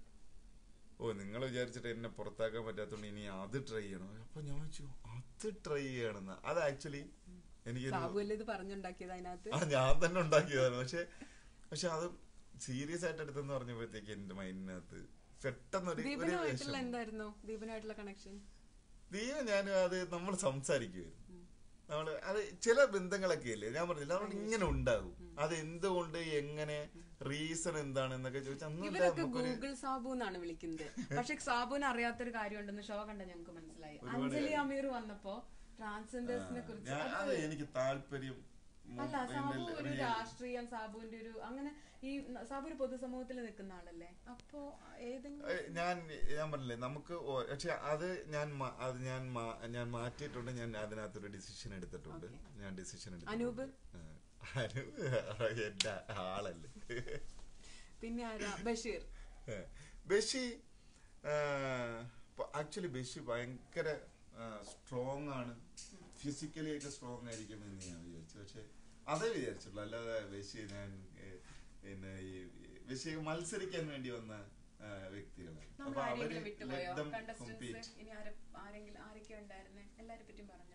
ഓ നിങ്ങൾ വിചാരിച്ചിട്ട് എന്നെ പുറത്താക്കാൻ പറ്റാത്തോണ്ട് ഇനി അത് ട്രൈ ചെയ്യണം അപ്പൊ ഞാൻ ചോദിച്ചു അത് ട്രൈ ചെയ്യണമെന്ന് അത് ആക്ച്വലി എനിക്കൊരു സാബുവല്ലേ ഇത് പറഞ്ഞുണ്ടാക്കിയത് അതിനകത്ത് ആ ഞാൻ തന്നെ ഉണ്ടാക്കിയതാണ് പക്ഷെ പക്ഷെ അത് സീരിയസ് ആയിട്ട് എടുത്തെന്ന് പറഞ്ഞപ്പോഴത്തേക്ക് എന്റെ മൈൻഡിനകത്ത് പെട്ടെന്നൊരു ഒരു ദീപനുമായിട്ടുള്ള വിഷമം. എന്തായിരുന്നു ദീപനുമായിട്ടുള്ള കണക്ഷൻ ദീപ ഞാനും അത് നമ്മൾ സംസാരിക്കുമായിരുന്നു നമ്മള് അത് ചില ബന്ധങ്ങളൊക്കെ ഇല്ലേ ഞാൻ പറഞ്ഞില്ല നമ്മൾ ഇങ്ങനെ ഉണ്ടാകും അത് എന്തുകൊണ്ട് എങ്ങനെ റീസൺ എന്താണ് എന്നൊക്കെ ചോദിച്ചാൽ അന്ന് ഇവരൊക്കെ നമുക്കൊരു ഗൂഗിൾ സാബു എന്നാണ് വിളിക്കുന്നത് പക്ഷെ സാബുവിന് അറിയാത്തൊരു കാര്യമുണ്ടെന്ന് ഷോ കണ്ട ഞങ്ങൾക്ക് മനസ്സിലായി ഒരുപാട് അഞ്ജലി അമീർ വന്നപ്പോ ട്രാൻസ്ജെൻഡേഴ്സിനെ കുറിച്ച് ഞാൻ അത് എനിക്ക് താല്പര്യം മു- അല്ല എൻ്റെ സാബു ഒരു ഒരു- രാഷ്ട്രീയം സാബുവിന്റെ ഒരു അങ്ങനെ ഈ ന- സാബു ഒരു പൊതുസമൂഹത്തിൽ നിൽക്കുന്ന ആളല്ലേ അപ്പോ ഏതെങ്കിലും ഏ, ഞാൻ ഞാൻ പറഞ്ഞില്ലേ നമുക്ക് ഓ- പക്ഷെ അത് ഞാൻ മാ- അത് ഞാൻ മാ- ഞാൻ മാറ്റിയിട്ടുണ്ട് ഞാൻ അതിനകത്തൊരു ഡിസിഷൻ എടുത്തിട്ടുണ്ട് ഞാൻ ഡിസിഷൻ അനൂപ്? അനൂപ് എന്റെ ആളല്ലേ പിന്നെ ആരാ ബഷീർ ഏ, ബഷി ആക്ച്വലി ബഷി ഭയങ്കര സ്ട്രോങ് ആണ് ഫിസിക്കലി ഒക്കെ സ്ട്രോങ് ആയിരിക്കും എന്ന് ഞാൻ വിചാരിച്ചു പക്ഷെ അതേ വിചാരിച്ചുള്ളൂ അല്ലാതെ ബഷി ഞാൻ ഏ, പിന്നെ ഈ ബഷി മത്സരിക്കാൻ വേണ്ടി വന്ന ആ, വ്യക്തികളാണ് നമ്മൾ അപ്പൊ അവര് ആരെങ്കിലും വിട്ടുപോയോ let them കണ്ടസ്റ്റൻസ് compete. ഇനി ആരെ ആരെങ്കിലും ആരൊക്കെ ഉണ്ടായിരുന്നേ എല്ലാരെ പറ്റിയും പറഞ്ഞോ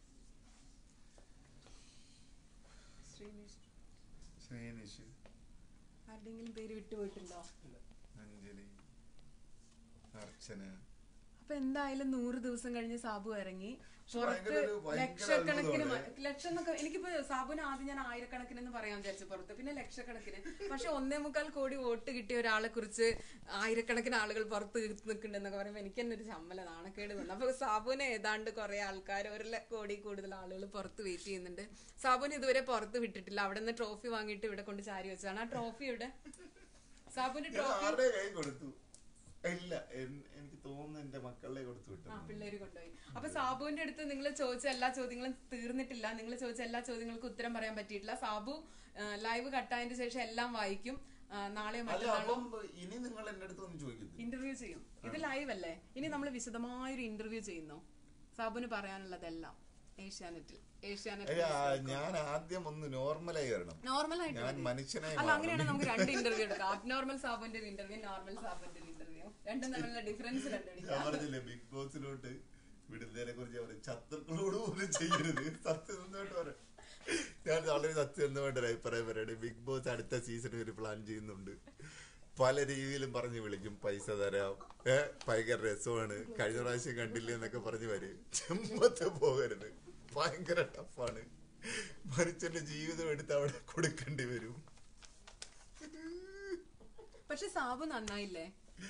ശ്രീനിഷ് ശ്രീനിഷ് ആരുടെങ്കിലും പേര് വിട്ടുപോയിട്ടുണ്ടോ അഞ്ജലി അർച്ചന അപ്പൊ എന്തായാലും നൂറ് ദിവസം കഴിഞ്ഞ് സാബു ഇറങ്ങി പക്ഷെ പുറത്ത് ഭയങ്കര ഒരു ഭയങ്കര ലക്ഷക്കണക്കിന് മ- അത്ഭുതമാണ്. ലക്ഷം എന്നൊക്കെ എനിക്കിപ്പോ സാബുവിന് ആദ്യം ഞാൻ ആയിരക്കണക്കിന് എന്ന് പറയാൻ വിചാരിച്ചു പുറത്ത് പിന്നെ ലക്ഷക്കണക്കിന് പക്ഷെ ഒന്നേ മുക്കാൽ കോടി വോട്ട് കിട്ടിയ ഒരാളെ കുറിച്ച് ആയിരക്കണക്കിന് ആളുകൾ പുറത്ത് നിൽക്കുന്നുണ്ടെന്നൊക്കെ പറയുമ്പോൾ എനിക്ക് തന്നെ ഒരു ചമ്മല നാണക്കേട് വന്നു അപ്പൊ സാബുവിനെ ഏതാണ്ട് കുറെ ആൾക്കാർ ഒരു ല- കോടി കൂടുതൽ ആളുകൾ പുറത്ത് വെയിറ്റ് ചെയ്യുന്നുണ്ട് സാബുവിന് ഇതുവരെ പുറത്ത് വിട്ടിട്ടില്ല അവിടെ നിന്ന് ട്രോഫി വാങ്ങിയിട്ട് ഇവിടെ കൊണ്ട് ചാരി വെച്ചതാണ് ആ ട്രോഫി ഇവിടെ സാബുവിന്റെ ഇത് ട്രോഫി ആരുടെ കൈ കൊടുത്തു ഇല്ല എൻ- എനിക്ക് തോന്നുന്നു എന്റെ മക്കളുടെ കൊടുത്തു വിട്ടു ആ പിള്ളേര് കൊണ്ടുപോയി അപ്പൊ സാബുവിന്റെ അടുത്ത് നിങ്ങൾ ചോദിച്ച എല്ലാ ചോദ്യങ്ങളും തീർന്നിട്ടില്ല നിങ്ങൾ ചോദിച്ച എല്ലാ ചോദ്യങ്ങൾക്കും ഉത്തരം പറയാൻ പറ്റിയിട്ടില്ല സാബു ലൈവ് കട്ടായതിന് ശേഷം എല്ലാം വായിക്കും ആ, നാളെയോ അല്ല മറ്റന്നാളോ അപ്പം ഇനി നിങ്ങൾ എന്റെ അടുത്ത് ഒന്ന് ചോദിക്കുന്നു ഇന്റർവ്യൂ ചെയ്യും ഇത് ലൈവ് അല്ലേ ഇനി നമ്മൾ വിശദമായൊരു ഇന്റർവ്യൂ ചെയ്യുന്നു സാബുവിന് പറയാനുള്ളതെല്ലാം ഏഷ്യാനെറ്റിൽ അയ്യ, ഏഷ്യാനെറ്റ് ഞാൻ ആദ്യം ഒന്ന് നോർമലായി വരണം നോർമൽ ആയിട്ട് ഞാൻ മതി. മനുഷ്യനായി അല്ല അങ്ങനെയാണ് മാറണം. നമുക്ക് രണ്ട് ഇന്റർവ്യൂ എടുക്കാം അബ്നോർമൽ സാബുന്റെ ഒരു ഇന്റർവ്യൂ നോർമൽ സാബുന്റെ ഒരു ഇന്റർവ്യൂ രണ്ടും തമ്മിലുള്ള ഡിഫറൻസ് ഞാൻ കണ്ടുപിടിക്കാം പറഞ്ഞില്ലേ ബിഗ് ബോസിലോട്ട് വിടുന്നതിനെ കുറിച്ച് അവർ ശത്രുക്കളോട് പോലും ചെയ്യരുത് സത്യസന്ധമായിട്ട് പറയാം ഞാൻ വളരെ സത്യസന്ധമായിട്ട് ഒരു അഭിപ്രായം പറയണേ ബിഗ് ബോസ് അടുത്ത സീസൺ ഒരു പ്ലാൻ ചെയ്യുന്നുണ്ട് പല രീതിയിലും പറഞ്ഞു വിളിക്കും പൈസ തരാം ഏ ഭയങ്കര രസമാണ് കഴിഞ്ഞ പ്രാവശ്യം കണ്ടില്ലേ എന്നൊക്കെ പറഞ്ഞു വരും ചെമ്പത്ത് പോകരുത് ഭയങ്കര ടഫാണ് മനുഷ്യന്റെ ജീവിതം എടുത്ത് അവിടെ കൊടുക്കേണ്ടി വരും പക്ഷെ സാബു നന്നായില്ലേ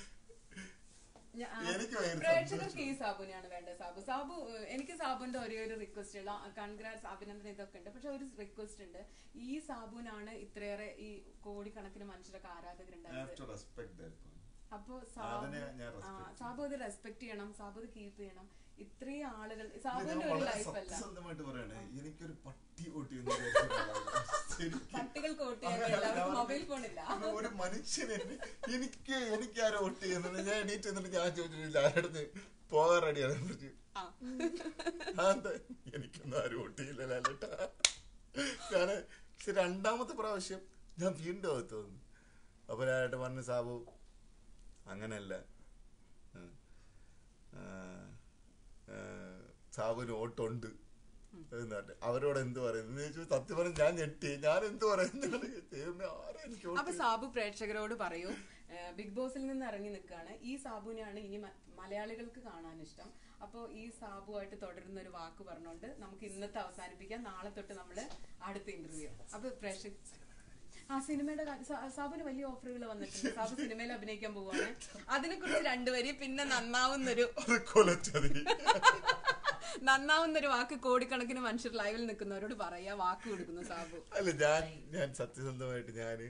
ഞാ- ആ, എനിക്ക് ഭയങ്കര പ്രേക്ഷകർക്ക് ഈ സാബുനെയാണ് വേണ്ടത് സാബു സാബു ഏഹ്, എനിക്ക് സാബുന്റെ ഒരേ ഒരു റിക്വസ്റ്റ് ഉള്ള കൺഗ്രാറ്റ്സ് അഭിനന്ദനം ഇതൊക്കെ ഉണ്ട് പക്ഷെ ഒരു റിക്വസ്റ്റ് ഉണ്ട് ഈ സാബുനാണ് ഇത്രയേറെ ഈ കോടിക്കണക്കിന് മനുഷ്യരൊക്കെ ആരാധകരുണ്ടായത് റെസ്പെക്ട് അപ്പൊ അതിനെ സാബു ഞാൻ ആ, respect സാബു അത് റെസ്പെക്ട് ചെയ്യണം സാബു അത് കീപ്പ് ചെയ്യണം ഇത്രയും ആളുകൾ ഇത് ഞാൻ സാബുവിന്റെ ഒരു വളരെ ലൈഫ് അല്ല സത്യസന്ധമായിട്ട് പറയണേ എനിക്കൊരു പട്ടി ഓട്ടി ശരിക്കും പട്ടികൾക്ക് വോട്ട് ചെയ്യാൻ അങ്ങനെ എല്ലാവർക്കും ഞാൻ മൊബൈൽ ഫോൺ ഇല്ല ഒരു മനുഷ്യനെ എനിക്ക് എനിക്ക് ആരോ വോട്ട് ചെയ്യുന്നത് ഞാൻ എണീറ്റ് എന്നിട്ട് ഞാൻ ചോദിച്ചിട്ടില്ല ആരുടെ പോകാൻ റെഡിയാണ് പറഞ്ഞു ആ. അതെന്താ എനിക്കൊന്നും ആരും വോട്ട് ചെയ്യില്ല ലാലേട്ടാ ഞാൻ പക്ഷെ രണ്ടാമത്തെ പ്രാവശ്യം ഞാൻ വീണ്ടും അകത്ത് വന്നു അപ്പൊ ലാലേട്ടൻ പറഞ്ഞു സാബു അങ്ങനല്ല ഉം. ആ, ആ, സാബുന് വോട്ടുണ്ട് എന്ന് പറഞ്ഞു അവരോട് എന്ത് പറയുന്നു എന്ന് ചോദിച്ചു സത്യം പറഞ്ഞ് ഞാൻ ഞെട്ടി ഞാൻ എന്ത് പറയുന്നു ദൈവമേ ആരാ എനിക്ക് vote അപ്പൊ സാബു പ്രേക്ഷകരോട് പറയൂ ഏഹ് ബിഗ് ബോസിൽ നിന്ന് ഇറങ്ങി നിൽക്കുകയാണ് ഈ സാബുവിനെയാണ് ഇനി മ- മലയാളികൾക്ക് കാണാൻ ഇഷ്ടം അപ്പോൾ ഈ സാബുവായിട്ട് തുടരുന്ന ഒരു വാക്ക് പറഞ്ഞുകൊണ്ട് നമുക്ക് ഇന്നത്തെ അവസാനിപ്പിക്കാം നാളെ തൊട്ട് നമ്മള് അടുത്ത ഇന്റർവ്യൂ അപ്പൊ പ്രേക്ഷക ആ സിനിമയുടെ കാര്യം സാ- സാബുന് വലിയ ഓഫറുകൾ വന്നിട്ടുണ്ട് സാബു സിനിമയിൽ അഭിനയിക്കാൻ പോവാണ് അതിനെ കുറിച്ച് രണ്ടുവരി പിന്നെ നന്നാവുന്നൊരു അത് കൊലച്ചതി നന്നാവുന്നൊരു വാക്ക് കോടിക്കണക്കിന് മനുഷ്യർ ലൈവിൽ നിൽക്കുന്നവരോട് പറയാ വാക്ക് കൊടുക്കുന്നു സാബു അല്ല ഞാൻ ഞാൻ സത്യസന്ധമായിട്ട് ഞാന്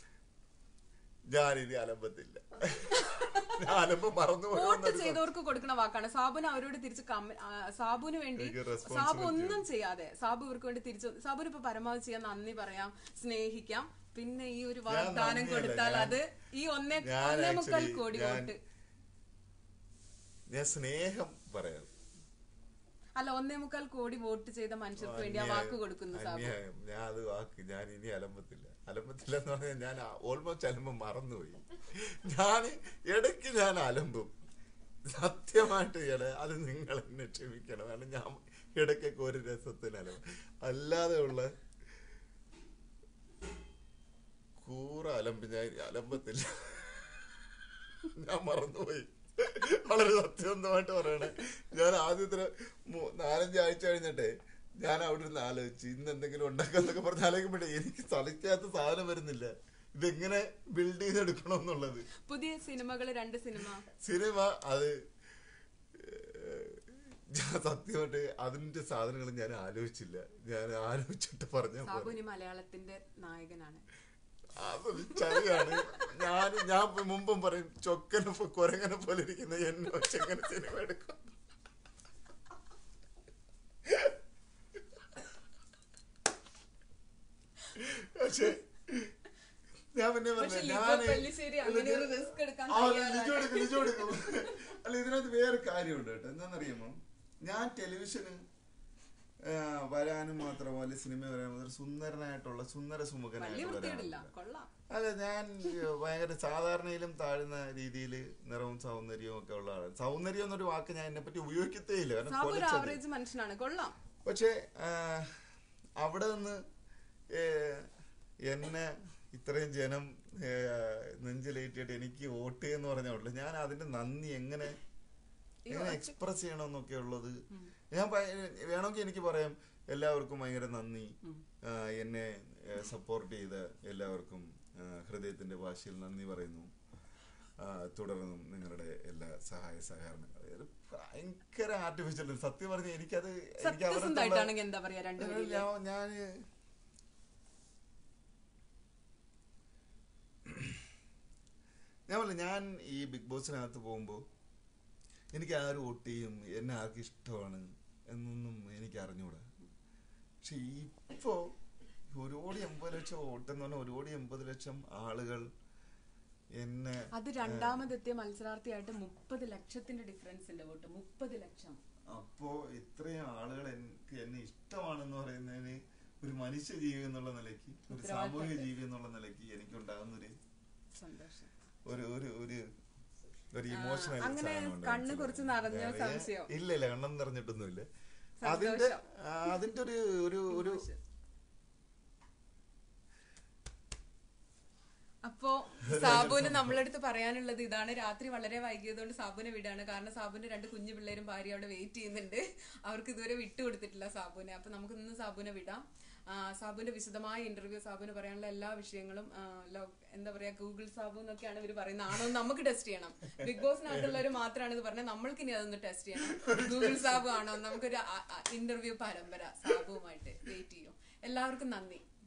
ഞാനിനി അലമ്പത്തില്ല ഞാൻ അലമ്പ് മറന്നു വോട്ട് പോയെന്നൊരു ചെയ്തവർക്ക് കൊടുക്കുന്ന വാക്കാണ് സാബുന് അവരോട് തിരിച്ച് കമ്മ- ആ, സാബുന് വേണ്ടി എനിക്ക് responsibility സാബു ഒന്നും ചെയ്യാതെ സാബു ഇവർക്ക് വേണ്ടി തിരിച്ചു സാബുന് ഇപ്പൊ പരമാവധി ചെയ്യാൻ നന്ദി പറയാം സ്നേഹിക്കാം പിന്നെ ഈ ഒരു വാഗ്ദാനം നന്ദിയല്ല, കൊടുത്താൽ ഞാൻ- അത് ഈ ഒന്നേ ഞാൻ ഒന്നേ മുക്കാൽ actually കോടി ഞാൻ- വോട്ട് ഞാൻ സ്നേഹം പറയാം അല്ല ഒന്നേ മുക്കാൽ കോടി വോട്ട് ചെയ്ത മനുഷ്യർക്ക് വേണ്ടി ആ വാക്ക് കൊടുക്കുന്നു സാബു അന്യായം ഞാൻ അത് വാക്ക് ഞാൻ ഇനി അലമ്പത്തില്ല അലമ്പത്തില്ല എന്ന് പറഞ്ഞാൽ ഞാൻ ഓൾമോസ്റ്റ് അലമ്പ് മറന്നുപോയി ഞാൻ ഇടയ്ക്ക് ഞാൻ അലമ്പും സത്യമായിട്ട് ഞാൻ അത് നിങ്ങൾ എന്നെ ക്ഷമിക്കണം കാരണം ഞാൻ ഇടയ്ക്കൊക്കെ ഒരു രസത്തിന് അലമ്പ് അല്ലാതെ ഉള്ള കൂറ അലമ്പ് ഞാൻ ഇനി അലമ്പത്തില്ല ഞാൻ മറന്നുപോയി വളരെ സത്യസന്ധമായിട്ട് പറയണേ ഞാൻ ആദ്യത്തെ മൂ- നാലഞ്ച് ആഴ്ച കഴിഞ്ഞിട്ടെ ഞാൻ അവിടെ ഇരുന്ന് ആലോചിച്ചു ഇന്ന് എന്തെങ്കിലും ഉണ്ടാക്കാന്നൊക്കെ പറഞ്ഞ് ആലോചിക്കുമ്പോഴേ എനിക്ക് തളിക്കാത്ത സാധനം വരുന്നില്ല ഇതെങ്ങനെ ബിൽഡ് ചെയ്തെടുക്കണം എന്നുള്ളത് പുതിയ സിനിമകള് രണ്ട് സിനിമ സിനിമ അത് ഏഹ്, ഞാൻ സത്യമായിട്ട് അതിന്റെ സാധനങ്ങൾ ഞാൻ ആലോചിച്ചില്ല ഞാൻ ആലോചിച്ചിട്ട് പറഞ്ഞ സാബു ഇനി മലയാളത്തിന്റെ നായകനാണ് അതൊരു ചതിയാണ് ഞാൻ ഞാൻ ഇപ്പൊ മുമ്പും പറയും ചൊക്കനെ പോ- കുരങ്ങനെ പോലെ ഇരിക്കുന്ന എന്നെ വെച്ച് എങ്ങനെ സിനിമ എടുക്കും പക്ഷെ ഞാൻ പിന്നെ പക്ഷെ പറഞ്ഞു ലിജോ ഞാൻ പല്ലിശ്ശേരി അങ്ങനെ ഒരു റിസ്ക് എടുക്കാൻ ലിജോ എടുക്കും ലിജോ എടുക്കും അല്ല ഇതിനകത്ത് വേറെ കാര്യമുണ്ട് കേട്ടോ എന്താണെന്നറിയാമോ ഞാൻ ടെലിവിഷന് ആ, വരാനും മാത്രമോ അല്ലെ സിനിമ വരാനും മാത്രം സുന്ദരനായിട്ടുള്ള സുന്ദര വലിയ സുമുഖനായിട്ടുള്ള വൃത്തിയിടില്ല ഒരാളല്ല കൊള്ളാം അതെ ഞാൻ ഭയങ്കര സാധാരണയിലും താഴ്ന്ന രീതിയിൽ നിറവും സൗന്ദര്യവും ഒക്കെ ഉള്ള ആളാണ് സൗന്ദര്യം എന്നൊരു വാക്ക് ഞാൻ എന്നെ പറ്റി ഉപയോഗിക്കത്തേ ഇല്ല കാരണം സാബു ഒരു കൊലച്ചത്. ആവറേജ് മനുഷ്യനാണ് കൊള്ളാം പക്ഷേ ആ, അവിടെ നിന്ന് ഏ, എന്നെ ഇത്രയും ജനം ഏ, നെഞ്ചിലേറ്റിയിട്ട് എനിക്ക് വോട്ട് എന്ന് പറഞ്ഞുള്ളൂ ഞാൻ അതിന്റെ നന്ദി എങ്ങനെ എങ്ങനെ എക്സ്പ്രസ് ചെയ്യണമെന്നൊക്കെ ഉള്ളത് ഞാൻ പ- വേണമെങ്കിൽ എനിക്ക് പറയാം എല്ലാവർക്കും ഭയങ്കര നന്ദി ആ, എന്നെ സപ്പോർട്ട് ചെയ്ത എല്ലാവർക്കും ആ, ഹൃദയത്തിന്റെ ഭാഷയിൽ നന്ദി പറയുന്നു ആ, തുടർന്നും നിങ്ങളുടെ എല്ലാ സഹായ സഹകരണങ്ങളും ഇത് ഭയങ്കര ആർട്ടിഫിഷ്യൽ സത്യം പറഞ്ഞ എനിക്കത് എനിക്ക് അവരുടെ സത്യസന്ധമായിട്ടാണെങ്കിൽ എന്താ പറയാ രണ്ടുപേരും ഞാൻ ഞാന് ഞാൻ പറഞ്ഞു ഞാൻ ഈ ബിഗ് ബോസിനകത്ത് പോകുമ്പോ എനിക്ക് ആര് വോട്ട് ചെയ്യും എന്നെ ആർക്ക് ഇഷ്ടമാണ് എന്നൊന്നും എനിക്ക് അറിഞ്ഞൂടാ പക്ഷെ ഇപ്പോ ഒരു കോടി എൺപത് ലക്ഷം വോട്ട് എന്ന് പറഞ്ഞാൽ ഒരു കോടി എൺപത് ലക്ഷം ആളുകൾ എന്നെ അത് രണ്ടാമതെത്തിയ മത്സരാർത്ഥിയായിട്ട് മുപ്പത് ലക്ഷത്തിന്റെ ഡിഫറൻസ് ഉണ്ട് വോട്ട് മുപ്പത് ലക്ഷം അപ്പോ ഇത്രയും ആളുകൾ എനിക്ക് എന്നെ ഇഷ്ടമാണെന്ന് പറയുന്നതിന് ഒരു മനുഷ്യ ജീവി എന്നുള്ള നിലയ്ക്ക് ഒരു സാമൂഹിക ജീവി എന്നുള്ള നിലയ്ക്ക് എനിക്ക് ഉണ്ടാകുന്ന ഒരു സന്തോഷം ഒരു ഒരു ഒരു ഒരു ആ, ഇമോഷണൽ അങ്ങനെ കണ്ണ് കുറച്ച് നിറഞ്ഞോ സംശയം? ഇല്ല ഇല്ല കണ്ണം നിറഞ്ഞിട്ടൊന്നുമില്ല അതിന്റെ ആ, അതിന്റെ ഒരു ഒരു ഒരു അപ്പോ സാബുവിന് നമ്മളടുത്ത് പറയാനുള്ളത് ഇതാണ് രാത്രി വളരെ വൈകിയതുകൊണ്ട് സാബുവിനെ വിടാണ് കാരണം സാബുവിന്റെ രണ്ട് കുഞ്ഞു പിള്ളേരും ഭാര്യ അവിടെ വെയിറ്റ് ചെയ്യുന്നുണ്ട് അവർക്ക് ഇതുവരെ വിട്ടു കൊടുത്തിട്ടില്ല സാബുവിനെ അപ്പൊ നമുക്ക് ഇന്ന് സാബുവിനെ വിടാം ആ, സാബുവിന്റെ വിശദമായ ഇന്റർവ്യൂ സാബുവിന് പറയാനുള്ള എല്ലാ വിഷയങ്ങളും ആ, ലോ- എന്താ പറയാ ഗൂഗിൾ സാബു എന്നൊക്കെയാണ് ഇവർ പറയുന്നത് ആണോ എന്ന് നമുക്ക് ടെസ്റ്റ് ചെയ്യണം ബിഗ് ബോസിനകത്തുള്ളവർ മാത്രമാണ് ഇത് പറഞ്ഞത് നമ്മൾക്ക് ഇനി അതൊന്ന് ടെസ്റ്റ് ചെയ്യണം ഗൂഗിൾ സാബു ആണോ നമുക്കൊരു ഇന്റർവ്യൂ പരമ്പര സാബുവുമായിട്ട് വെയിറ്റ് ചെയ്യും എല്ലാവർക്കും നന്ദി